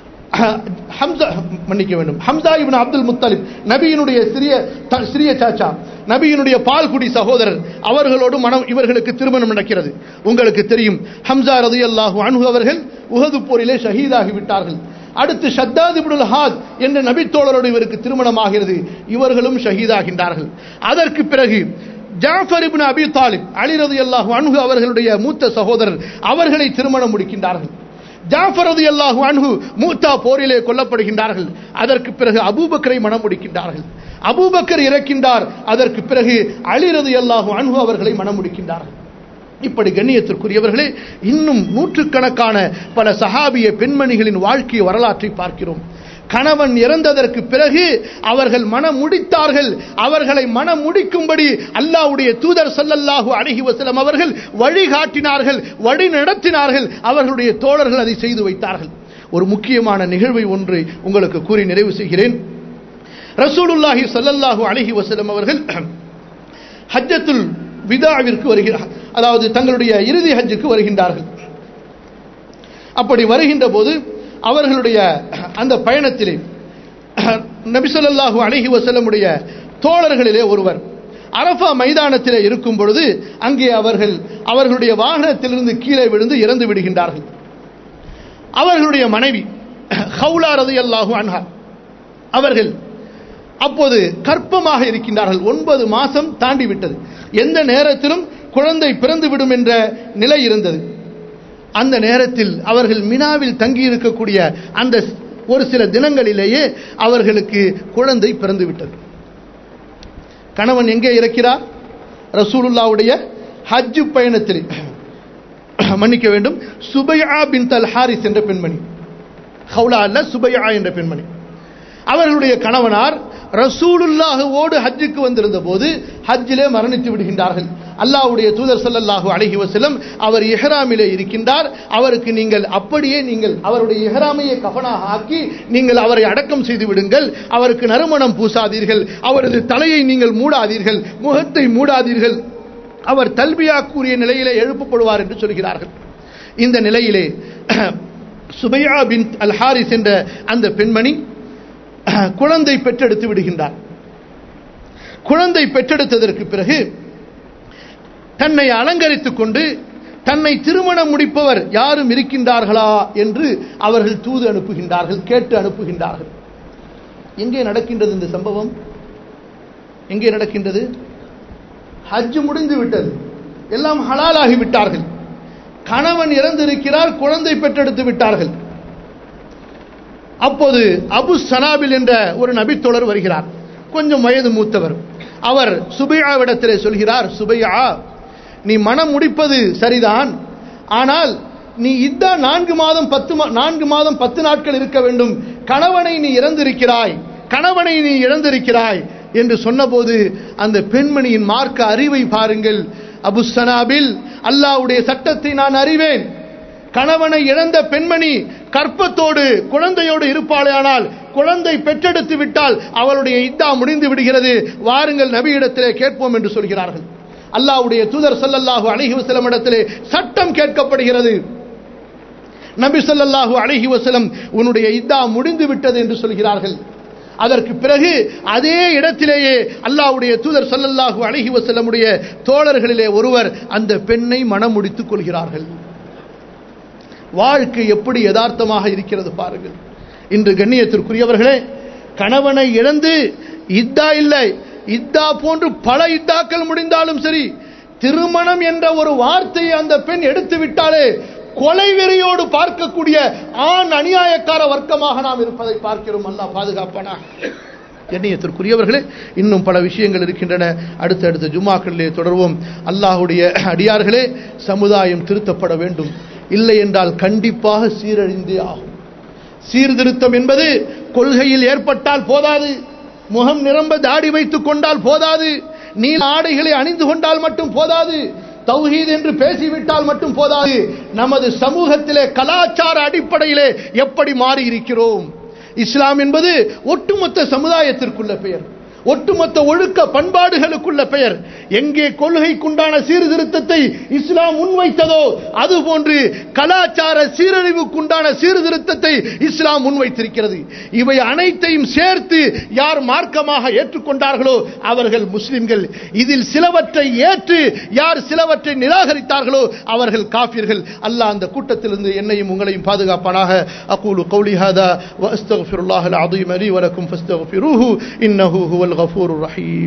ஹம்சா மன்னிக்க வேண்டும் ஹம்சா இபின் அப்துல் முத்தலிப் நபியினுடைய சிறிய த- சிறிய சாச்சா நபியினுடைய பால்குடி சகோதரர் அவர்களோடு மனம் இவர்களுக்கு திருமணம் நடக்கிறது உங்களுக்கு தெரியும் ஹம்சா ரதியல்லாஹு அன்ஹு அவர்கள் உஹது போரிலே ஷஹீதாகி விட்டார்கள் அடுத்து ஷத்தாத் இப்னுல் ஹாத் என்ற நபித்தோழரோடு இவருக்கு திருமணமாகிறது இவர்களும் ஷஹீதாகின்றார்கள் அதற்கு பிறகு ஜாஃபர் இப்னு அபி தாலிப் அலி ரதியல்லாஹு அன்ஹு அவர்களுடைய மூத்த சகோதரர் அவர்களை திருமணம் முடிக்கின்றார்கள் ஜாஃபர் ரலியல்லாஹு அன்ஹு மூத்தா போரிலே கொல்லப்படுகின்றார்கள் அதற்கு பிறகு அபூபக்கரை மணம் முடிக்கின்றார்கள் அபூபக்கர் இறக்கின்றார் அதற்கு பிறகு அலி ரலியல்லாஹு அன்ஹு அவர்களை மணம் முடிக்கின்றார்கள் இப்படி கண்ணியத்திற்குரியவர்களே இன்னும் நூற்றுக்கணக்கான பல சஹாபிய பெண்மணிகளின் வாழ்க்கை வரலாற்றை பார்க்கிறோம் கணவன் இறந்ததற்கு பிறகு அவர்கள் மனம் முடித்தார்கள் அவர்களை மனம் முடிக்கும்படி அல்லாஹ்வுடைய தூதர் ஸல்லல்லாஹு அலைஹி வஸல்லம் அவர்கள் வழிகாட்டினார்கள் வழி நடத்தினார்கள் அவர்களுடைய தோழர்கள் அதை செய்து வைத்தார்கள் ஒரு முக்கியமான நிகழ்வை ஒன்று உங்களுக்கு கூறி நிறைவு செய்கிறேன் ரசூலுல்லாஹி ஸல்லல்லாஹு அலைஹி வஸல்லம் அவர்கள் ஹஜ்ஜத்துல் விதாவிற்கு வருகிறார் அதாவது தங்களுடைய இறுதி ஹஜ்ஜுக்கு வருகின்றார்கள் அப்படி வருகின்ற போது அவர்களுடைய அந்த பயணத்திலே நபி ஸல்லல்லாஹு அலைஹி வஸல்லமுடைய தோழர்களிலே ஒருவர் அரஃபா மைதானத்திலே இருக்கும் பொழுது அங்கே அவர்கள் அவர்களுடைய வாகனத்திலிருந்து கீழே விழுந்து இறந்து விடுகின்றார்கள் அவர்களுடைய மனைவி ஹவுலா ரலியல்லாஹு அன்ஹா அவர்கள் அப்போது கற்பமாக இருக்கின்றார்கள் ஒன்பது மாசம் தாண்டி விட்டது எந்த நேரத்திலும் குழந்தை பிறந்து விடும் என்ற நிலை இருந்தது அந்த நேரத்தில் அவர்கள் மினாவில் தங்கி இருக்கக்கூடிய அந்த ஒரு சில தினங்களிலேயே அவர்களுக்கு குழந்தை பிறந்து விட்டது கணவன் எங்கே இருக்கிறார் ரசூலுல்லாவுடைய ஹஜ் பயணத்தில் மன்னிக்க வேண்டும் சுபையா பின் தல் ஹாரிஸ் என்ற பெண்மணி ஹவுலா அல்ல சுபையா என்ற பெண்மணி அவர்களுடைய கணவனார் ரசூலுல்லாஹுவோடு ஹஜ்ஜுக்கு வந்திருந்த போது ஹஜ்ஜிலே மரணித்து விடுகின்றார்கள் அல்லாஹ்வுடைய தூதர் ஸல்லல்லாஹு அலைஹி வஸல்லம் அவர் இஹ்ராமிலே இருக்கின்றார் அவருக்கு நீங்கள் அப்படியே நீங்கள் அவருடைய இஹ்ராமையை கஃனாக ஆக்கி நீங்கள் அவரை அடக்கம் செய்து விடுங்கள் அவருக்கு நறுமணம் பூசாதீர்கள் அவரது தலையை நீங்கள் மூடாதீர்கள் முகத்தை மூடாதீர்கள் அவர் தல்பியா கூறிய நிலையிலே எழுப்பப்படுவார் என்று சொல்கிறார்கள் இந்த நிலையிலே சுபையா பின் அல் ஹாரிஸ் என்ற அந்த பெண்மணி குழந்தை பெற்றெடுத்து விடுகின்றார் குழந்தை பெற்றெடுத்ததற்கு பிறகு தன்னை அலங்கரித்துக் கொண்டு தன்னை திருமணம் முடிப்பவர் யாரும் இருக்கின்றார்களா என்று அவர்கள் தூது அனுப்புகின்றார்கள் கேட்டு அனுப்புகின்றார்கள் எங்கே நடக்கின்றது இந்த சம்பவம் எங்கே நடக்கின்றது ஹஜ் முடிந்து விட்டது எல்லாம் ஹலாலாகி விட்டார்கள் கணவன் இறந்திருக்கிறார் குழந்தை பெற்றெடுத்து விட்டார்கள் அப்போது அபு சனாபில் என்ற ஒரு நபித்தோழர் வருகிறார் கொஞ்சம் வயது மூத்தவர் அவர் சுபையாவிடத்திலே சொல்கிறார் சுபையா நீ மனம் முடிப்பது சரிதான் ஆனால் நீ இதா நான்கு மாதம் பத்து மா- நான்கு மாதம் பத்து நாட்கள் இருக்க வேண்டும் கணவனை நீ இழந்திருக்கிறாய் கணவனை நீ இழந்திருக்கிறாய் என்று சொன்னபோது அந்த பெண்மணியின் மார்க்க அறிவை பாருங்கள் அபு சனாபில் அல்லாஹ்வுடைய சட்டத்தை நான் அறிவேன் கணவனை இழந்த பெண்மணி கற்பத்தோடு குழந்தையோடு இருப்பாளேயானால் குழந்தை பெற்றெடுத்து விட்டால் அவளுடைய இத்தா முடிந்து விடுகிறது வாருங்கள் நபியிடத்திலே கேட்போம் என்று சொல்கிறார்கள் அல்லாஹ்வுடைய தூதர் ஸல்லல்லாஹு அலைஹி வஸல்லம் இடத்திலே சட்டம் கேட்கப்படுகிறது நபி ஸல்லல்லாஹு அலைஹி வஸல்லம் உன்னுடைய இத்தா முடிந்து விட்டது என்று சொல்கிறார்கள் அதற்கு பிறகு அதே இடத்திலேயே அல்லாஹ்வுடைய தூதர் ஸல்லல்லாஹு அலைஹி வஸல்லமுடைய தோழர்களிலே ஒருவர் அந்த பெண்ணை மனம் முடித்துக் கொள்கிறார்கள் வாழ்க்கை எப்படி யதார்த்தமாக இருக்கிறது பாருங்கள் இன்று கண்ணியத்திற்குரியவர்களே கணவனை இழந்து இத்தா இல்லை இத்தா போன்று பல இத்தாக்கள் முடிந்தாலும் சரி திருமணம் என்ற ஒரு வார்த்தையை அந்த பெண் எடுத்து விட்டாலே கொலை வெறியோடு பார்க்கக்கூடிய ஆண் அநியாயக்கார வர்க்கமாக நாம் இருப்பதை பார்க்கிறோம் அல்லாஹ் பாதுகாப்பானா எண்ணியத்திற்குரியவர்களே இன்னும் பல விஷயங்கள் இருக்கின்றன அடுத்த அடுத்த ஜுமாக்களிலே தொடர்வோம் அல்லாஹுடைய அடியார்களே சமுதாயம் திருத்தப்பட வேண்டும் இல்லை என்றால் கண்டிப்பாக சீரழிந்தே ஆகும் சீர்திருத்தம் என்பது கொள்கையில் ஏற்பட்டால் போதாது முகம் நிரம்ப தாடி வைத்துக் கொண்டால் போதாது நீல ஆடைகளை அணிந்து கொண்டால் மட்டும் போதாது தௌஹீத் என்று பேசிவிட்டால் மட்டும் போதாது நமது சமூகத்திலே கலாச்சார அடிப்படையிலே எப்படி மாறி இருக்கிறோம் இஸ்லாம் என்பது ஒட்டுமொத்த சமுதாயத்திற்குள்ள பெயர் ஒட்டுமொத்த ஒழுக்க பண்பாடுகளுக்குள்ள பெயர் எங்கே கொள்கைக்குண்டான சீர்திருத்தத்தை இஸ்லாம் முன்வைத்ததோ அதுபோன்று கலாச்சார சீரழிவுக்குண்டான சீர்திருத்தத்தை இஸ்லாம் முன்வைத்திருக்கிறது இவை அனைத்தையும் சேர்த்து யார் மார்க்கமாக ஏற்றுக்கொண்டார்களோ அவர்கள் முஸ்லிம்கள் இதில் சிலவற்றை ஏற்று யார் சிலவற்றை நிராகரித்தார்களோ அவர்கள் காஃபிர்கள் அல்லாஹ் அந்த கூட்டத்திலிருந்து என்னையும் உங்களையும் பாதுகாப்பானாக அகூலு கௌலி ஹாதா வஸ்தக்ஃபிருல்லாஹல் அஸீம் லி வலக்கும் ஃபஸ்தக்ஃபிரூஹு இன்னஹு ஹுவல் கஃபூருர் ரஹீம்